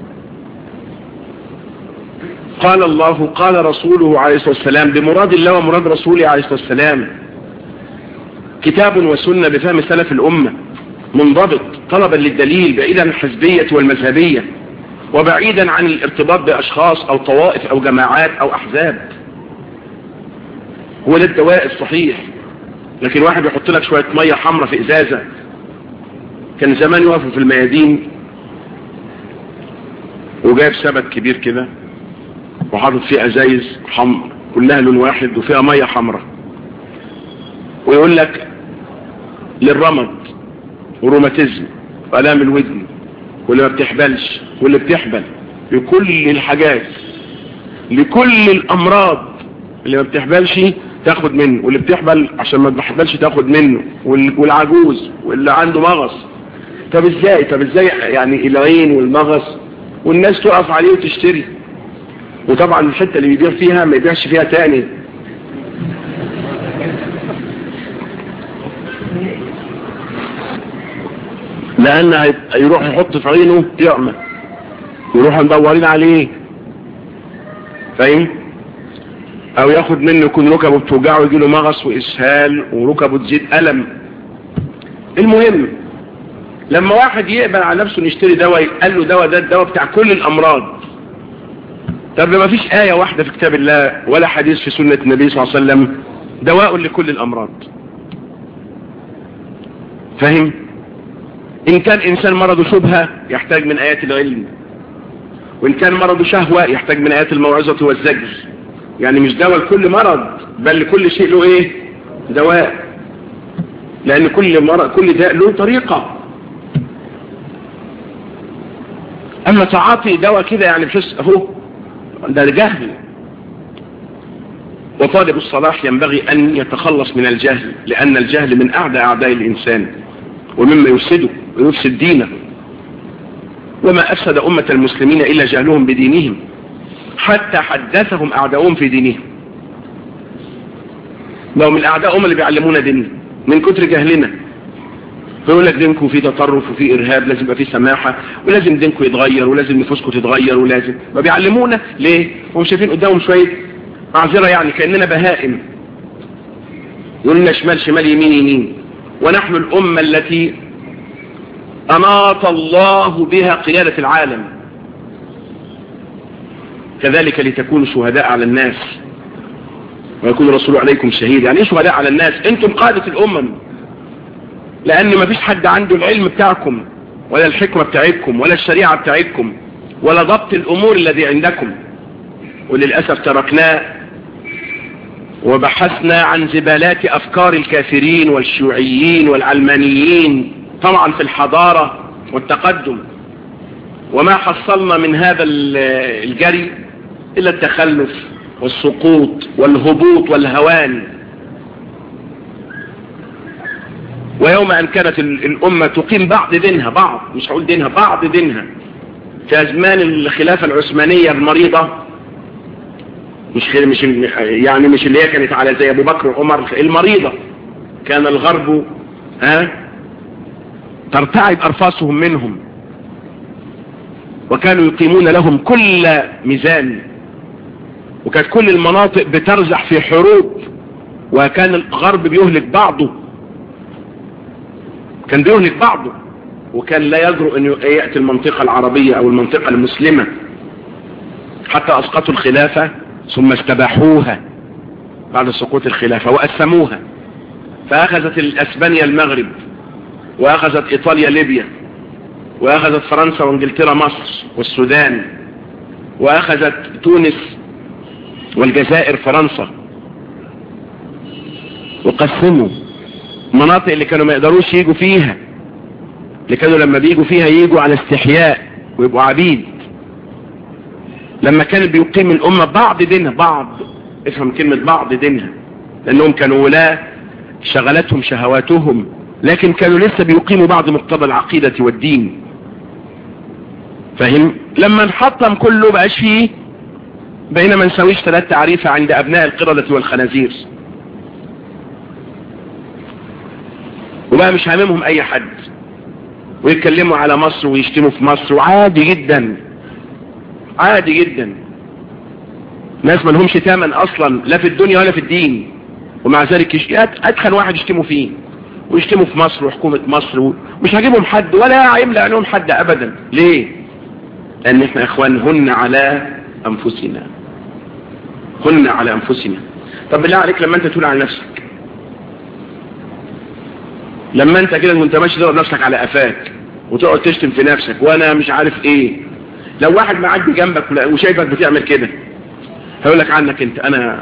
قال الله قال رسوله عليه الصلاة والسلام بمراد الله ومراد رسوله عليه الصلاة والسلام كتاب وسنة بفهم سلف الأمة منضبط طلبا للدليل بعيدا عن الحزبية والمذهبية وبعيدا عن الارتباط بأشخاص أو طوائف أو جماعات أو أحزاب هو ده الدواء الصحيح لكن واحد يحط لك شوية مية حمراء في إزازة كان زمان يقفوا في الميادين وجايب سبت كبير كده وحاطط فيه ازايز حمر كلها لون واحد وفيها ميه حمراء ويقول لك للرمد والروماتيزم والام الودن واللي ما بتحبلش واللي بتحبل لكل الحاجات لكل الامراض اللي ما بتحبلش تاخد منه واللي بتحبل عشان ما تحبلش تاخد منه والعجوز واللي عنده مغص طب ازاي طب ازاي يعني العين والمغص والناس تقف عليه وتشتري وطبعا الحته اللي بيبيع فيها ما يبيعش فيها تاني لان هيروح يحط في عينه يعمى يروحوا مدورين عليه فاهم او ياخد منه يكون ركبه بتوجعه يجي له مغص واسهال وركبه تزيد الم المهم لما واحد يقبل على نفسه يشتري دواء قال له دواء ده الدواء بتاع كل الامراض طب ما فيش آية واحدة في كتاب الله ولا حديث في سنة النبي صلى الله عليه وسلم دواء لكل الأمراض فهم إن كان إنسان مرضه شبهة يحتاج من آيات العلم وإن كان مرضه شهوة يحتاج من آيات الموعظة والزجر يعني مش دواء لكل مرض بل لكل شيء له إيه دواء لأن كل مرض كل داء له طريقة أما تعاطي دواء كده يعني بحس أهو ده جهل وطالب الصلاح ينبغي أن يتخلص من الجهل لأن الجهل من أعدى أعداء الإنسان ومما يفسده ويفسد دينه وما أفسد أمة المسلمين إلا جهلهم بدينهم حتى حدثهم أعداؤهم في دينهم لو من الأعداء هم اللي بيعلمونا ديننا من كتر جهلنا فيقول لك دينكم فيه تطرف وفيه إرهاب لازم يبقى فيه سماحة ولازم دينكم يتغير ولازم نفوسكم تتغير ولازم ما بيعلمونا ليه هم شايفين قدامهم شوية معذرة يعني كأننا بهائم يقول لنا شمال شمال يمين يمين ونحن الأمة التي أناط الله بها قيادة العالم كذلك لتكونوا شهداء على الناس ويكون الرسول عليكم شهيد يعني ايه شهداء على الناس انتم قادة الأمم لأن ما فيش حد عنده العلم بتاعكم ولا الحكمة بتاعتكم ولا الشريعة بتاعتكم ولا ضبط الأمور الذي عندكم وللأسف تركناه وبحثنا عن زبالات أفكار الكافرين والشيوعيين والعلمانيين طبعا في الحضارة والتقدم وما حصلنا من هذا الجري إلا التخلف والسقوط والهبوط والهوان ويوم أن كانت الأمة تقيم بعض دينها بعض مش هقول دينها بعض دينها في أزمان الخلافة العثمانية المريضة مش مش يعني مش اللي هي كانت على زي أبو بكر وعمر المريضة كان الغرب ها ترتعد أرفاسهم منهم وكانوا يقيمون لهم كل ميزان وكانت كل المناطق بترزح في حروب وكان الغرب بيهلك بعضه كان بيهلك بعضه وكان لا يجرؤ أن يأتي المنطقة العربية أو المنطقة المسلمة حتى أسقطوا الخلافة ثم استباحوها بعد سقوط الخلافة وأسموها فأخذت الأسبانيا المغرب وأخذت إيطاليا ليبيا وأخذت فرنسا وانجلترا مصر والسودان وأخذت تونس والجزائر فرنسا وقسموا المناطق اللي كانوا ما يقدروش يجوا فيها اللي كانوا لما بيجوا فيها يجوا على استحياء ويبقوا عبيد لما كان بيقيم الأمة بعض دينها بعض افهم كلمة بعض دينها لأنهم كانوا ولاة شغلتهم شهواتهم لكن كانوا لسه بيقيموا بعض مقتضى العقيدة والدين فهم لما انحطم كله بقاش فيه بقينا ما نسويش ثلاث تعريفة عند أبناء القردة والخنازير وبقى مش هاممهم أي حد ويتكلموا على مصر ويشتموا في مصر وعادي جدا عادي جدا ناس ما لهمش ثمن أصلا لا في الدنيا ولا في الدين ومع ذلك يش... أدخل واحد يشتموا فيه ويشتموا في مصر وحكومة مصر ومش هجيبهم حد ولا هيملأ عليهم حد أبدا ليه لأن احنا اخوان هن على أنفسنا هن على أنفسنا طب بالله عليك لما انت تقول على نفسك لما انت كده وانت ماشي تضرب نفسك على قفاك وتقعد تشتم في نفسك وانا مش عارف ايه لو واحد معدي جنبك وشايفك بتعمل كده هيقول لك عنك انت انا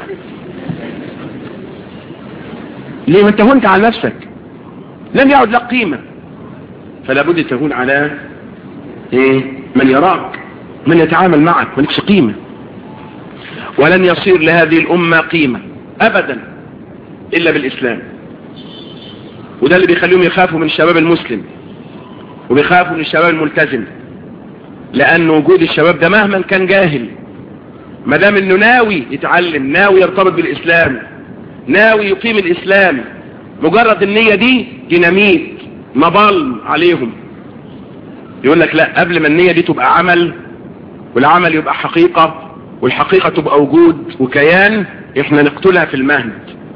ليه ما انت هنت على نفسك لم يعد لك قيمة فلا بد تكون على ايه من يراك من يتعامل معك مالكش قيمة ولن يصير لهذه الأمة قيمة أبدا إلا بالإسلام وده اللي بيخليهم يخافوا من الشباب المسلم وبيخافوا من الشباب الملتزم لأن وجود الشباب ده مهما كان جاهل ما دام انه ناوي يتعلم ناوي يرتبط بالإسلام ناوي يقيم الإسلام مجرد النية دي ديناميت مبال عليهم يقول لك لا قبل ما النية دي تبقى عمل والعمل يبقى حقيقة والحقيقة تبقى وجود وكيان احنا نقتلها في المهد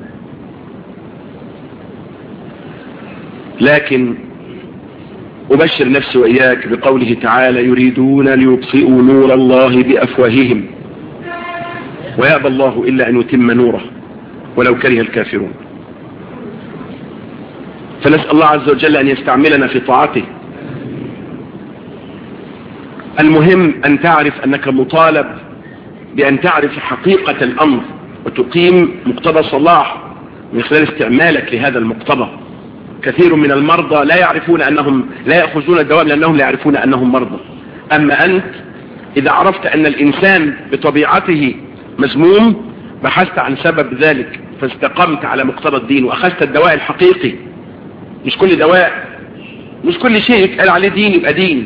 لكن أبشر نفسي وإياك بقوله تعالى يريدون ليطفئوا نور الله بأفواههم ويأبى الله إلا أن يتم نوره ولو كره الكافرون فنسأل الله عز وجل أن يستعملنا في طاعته المهم أن تعرف أنك مطالب بأن تعرف حقيقة الأمر وتقيم مقتضى صلاح من خلال استعمالك لهذا المقتضى كثير من المرضى لا يعرفون أنهم لا يأخذون الدواء لأنهم لا يعرفون أنهم مرضى أما أنت إذا عرفت أن الإنسان بطبيعته مزموم بحثت عن سبب ذلك فاستقمت على مقتضى الدين وأخذت الدواء الحقيقي مش كل دواء مش كل شيء يتقال عليه دين يبقى دين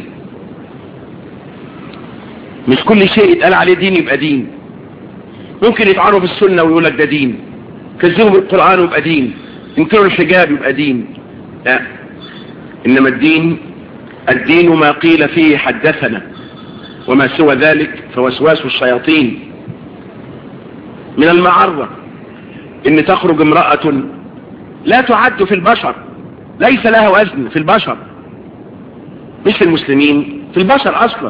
مش كل شيء يتقال عليه دين يبقى دين ممكن يتعرف السنة ويقول لك ده دين كذبوا بالقرآن ويبقى دين ينكروا الحجاب يبقى دين لا إنما الدين الدين ما قيل فيه حدثنا وما سوى ذلك فوسواس الشياطين من المعرة ان تخرج امرأة لا تعد في البشر ليس لها وزن في البشر مش في المسلمين في البشر اصلا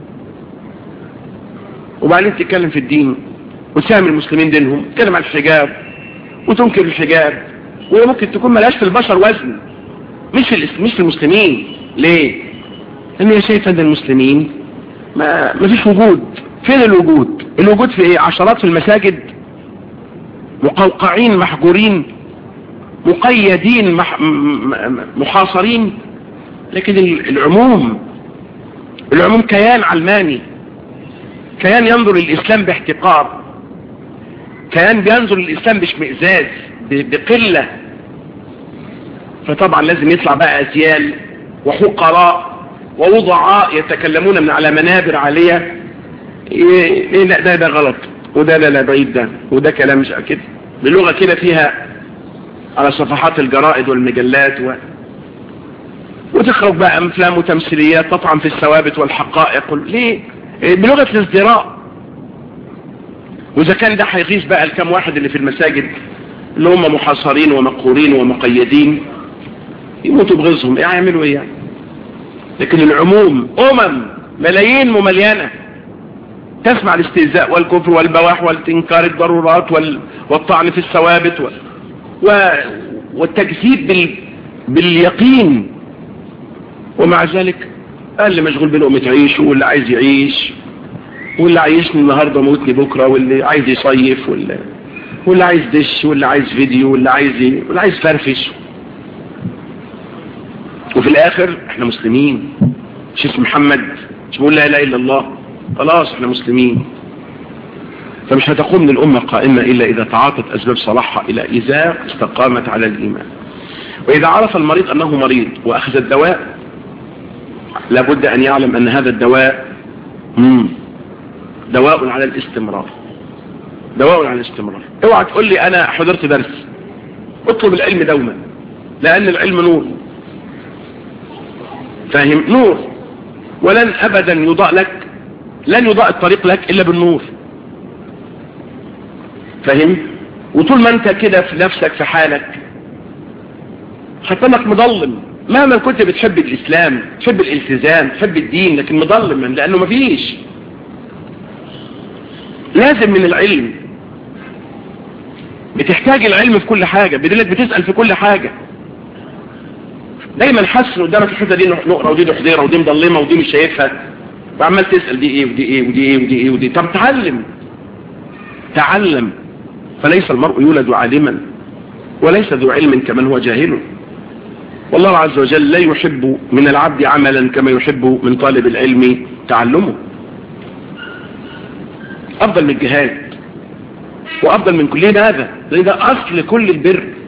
وبعدين تتكلم في الدين وتساهم المسلمين دينهم تتكلم عن الحجاب وتنكر الحجاب وهي ممكن تكون ملاش في البشر وزن مش في مش في المسلمين ليه لان هي شايفه ان المسلمين ما ما فيش وجود فين الوجود الوجود في ايه عشرات في المساجد مقوقعين محجورين مقيدين مح... محاصرين لكن العموم العموم كيان علماني كيان ينظر للإسلام باحتقار كيان بينظر للإسلام باشمئزاز بقلة فطبعا لازم يطلع بقى أزيال وحقراء ووضعاء يتكلمون من على منابر عالية ايه لا ده ده غلط وده لا لا بعيد ده وده كلام مش كده بلغة كده فيها على صفحات الجرائد والمجلات و... وتخرج بقى افلام وتمثيليات تطعن في الثوابت والحقائق ليه بلغة الازدراء واذا كان ده هيغيظ بقى الكام واحد اللي في المساجد اللي هم محاصرين ومقهورين ومقيدين يموتوا بغيظهم ايه هيعملوا ايه يعني لكن العموم امم ملايين ممليانه تسمع الاستهزاء والكفر والبواح والانكار الضرورات وال... والطعن في الثوابت و... و... والتكذيب بال... باليقين ومع ذلك اللي مشغول بلقمة عيش واللي عايز يعيش واللي عايشني النهاردة موتني بكرة واللي عايز يصيف واللي, واللي عايز دش واللي عايز فيديو واللي عايز واللي عايز فرفش وفي الاخر احنا مسلمين مش اسم محمد مش بقول لا اله الا الله خلاص احنا مسلمين فمش هتقوم الأمة قائمة إلا إذا تعاطت أسباب صلاحها إلى إذا استقامت على الإيمان وإذا عرف المريض أنه مريض وأخذ الدواء لابد أن يعلم أن هذا الدواء مم دواء على الاستمرار دواء على الاستمرار اوعى تقول لي أنا حضرت درس اطلب العلم دوما لأن العلم نور فاهم نور ولن أبدا يضاء لك لن يضاء الطريق لك إلا بالنور فاهم وطول ما انت كده في نفسك في حالك حتمك مظلم مهما كنت بتحب الإسلام تحب الالتزام تحب الدين لكن مظلم لأنه مفيش لازم من العلم بتحتاج العلم في كل حاجة بدلك بتسأل في كل حاجة دايما حسن قدامك الحته دي نقرة ودي حضيرة ودي مضلمة ودي مش شايفها وعمال تسأل دي ايه ودي ايه ودي ايه ودي ايه ودي طب تعلم تعلم فليس المرء يولد عالما وليس ذو علم كمن هو جاهل والله عز وجل لا يحب من العبد عملا كما يحب من طالب العلم تعلمه أفضل من الجهاد وأفضل من كل هذا لأن ده أصل كل البر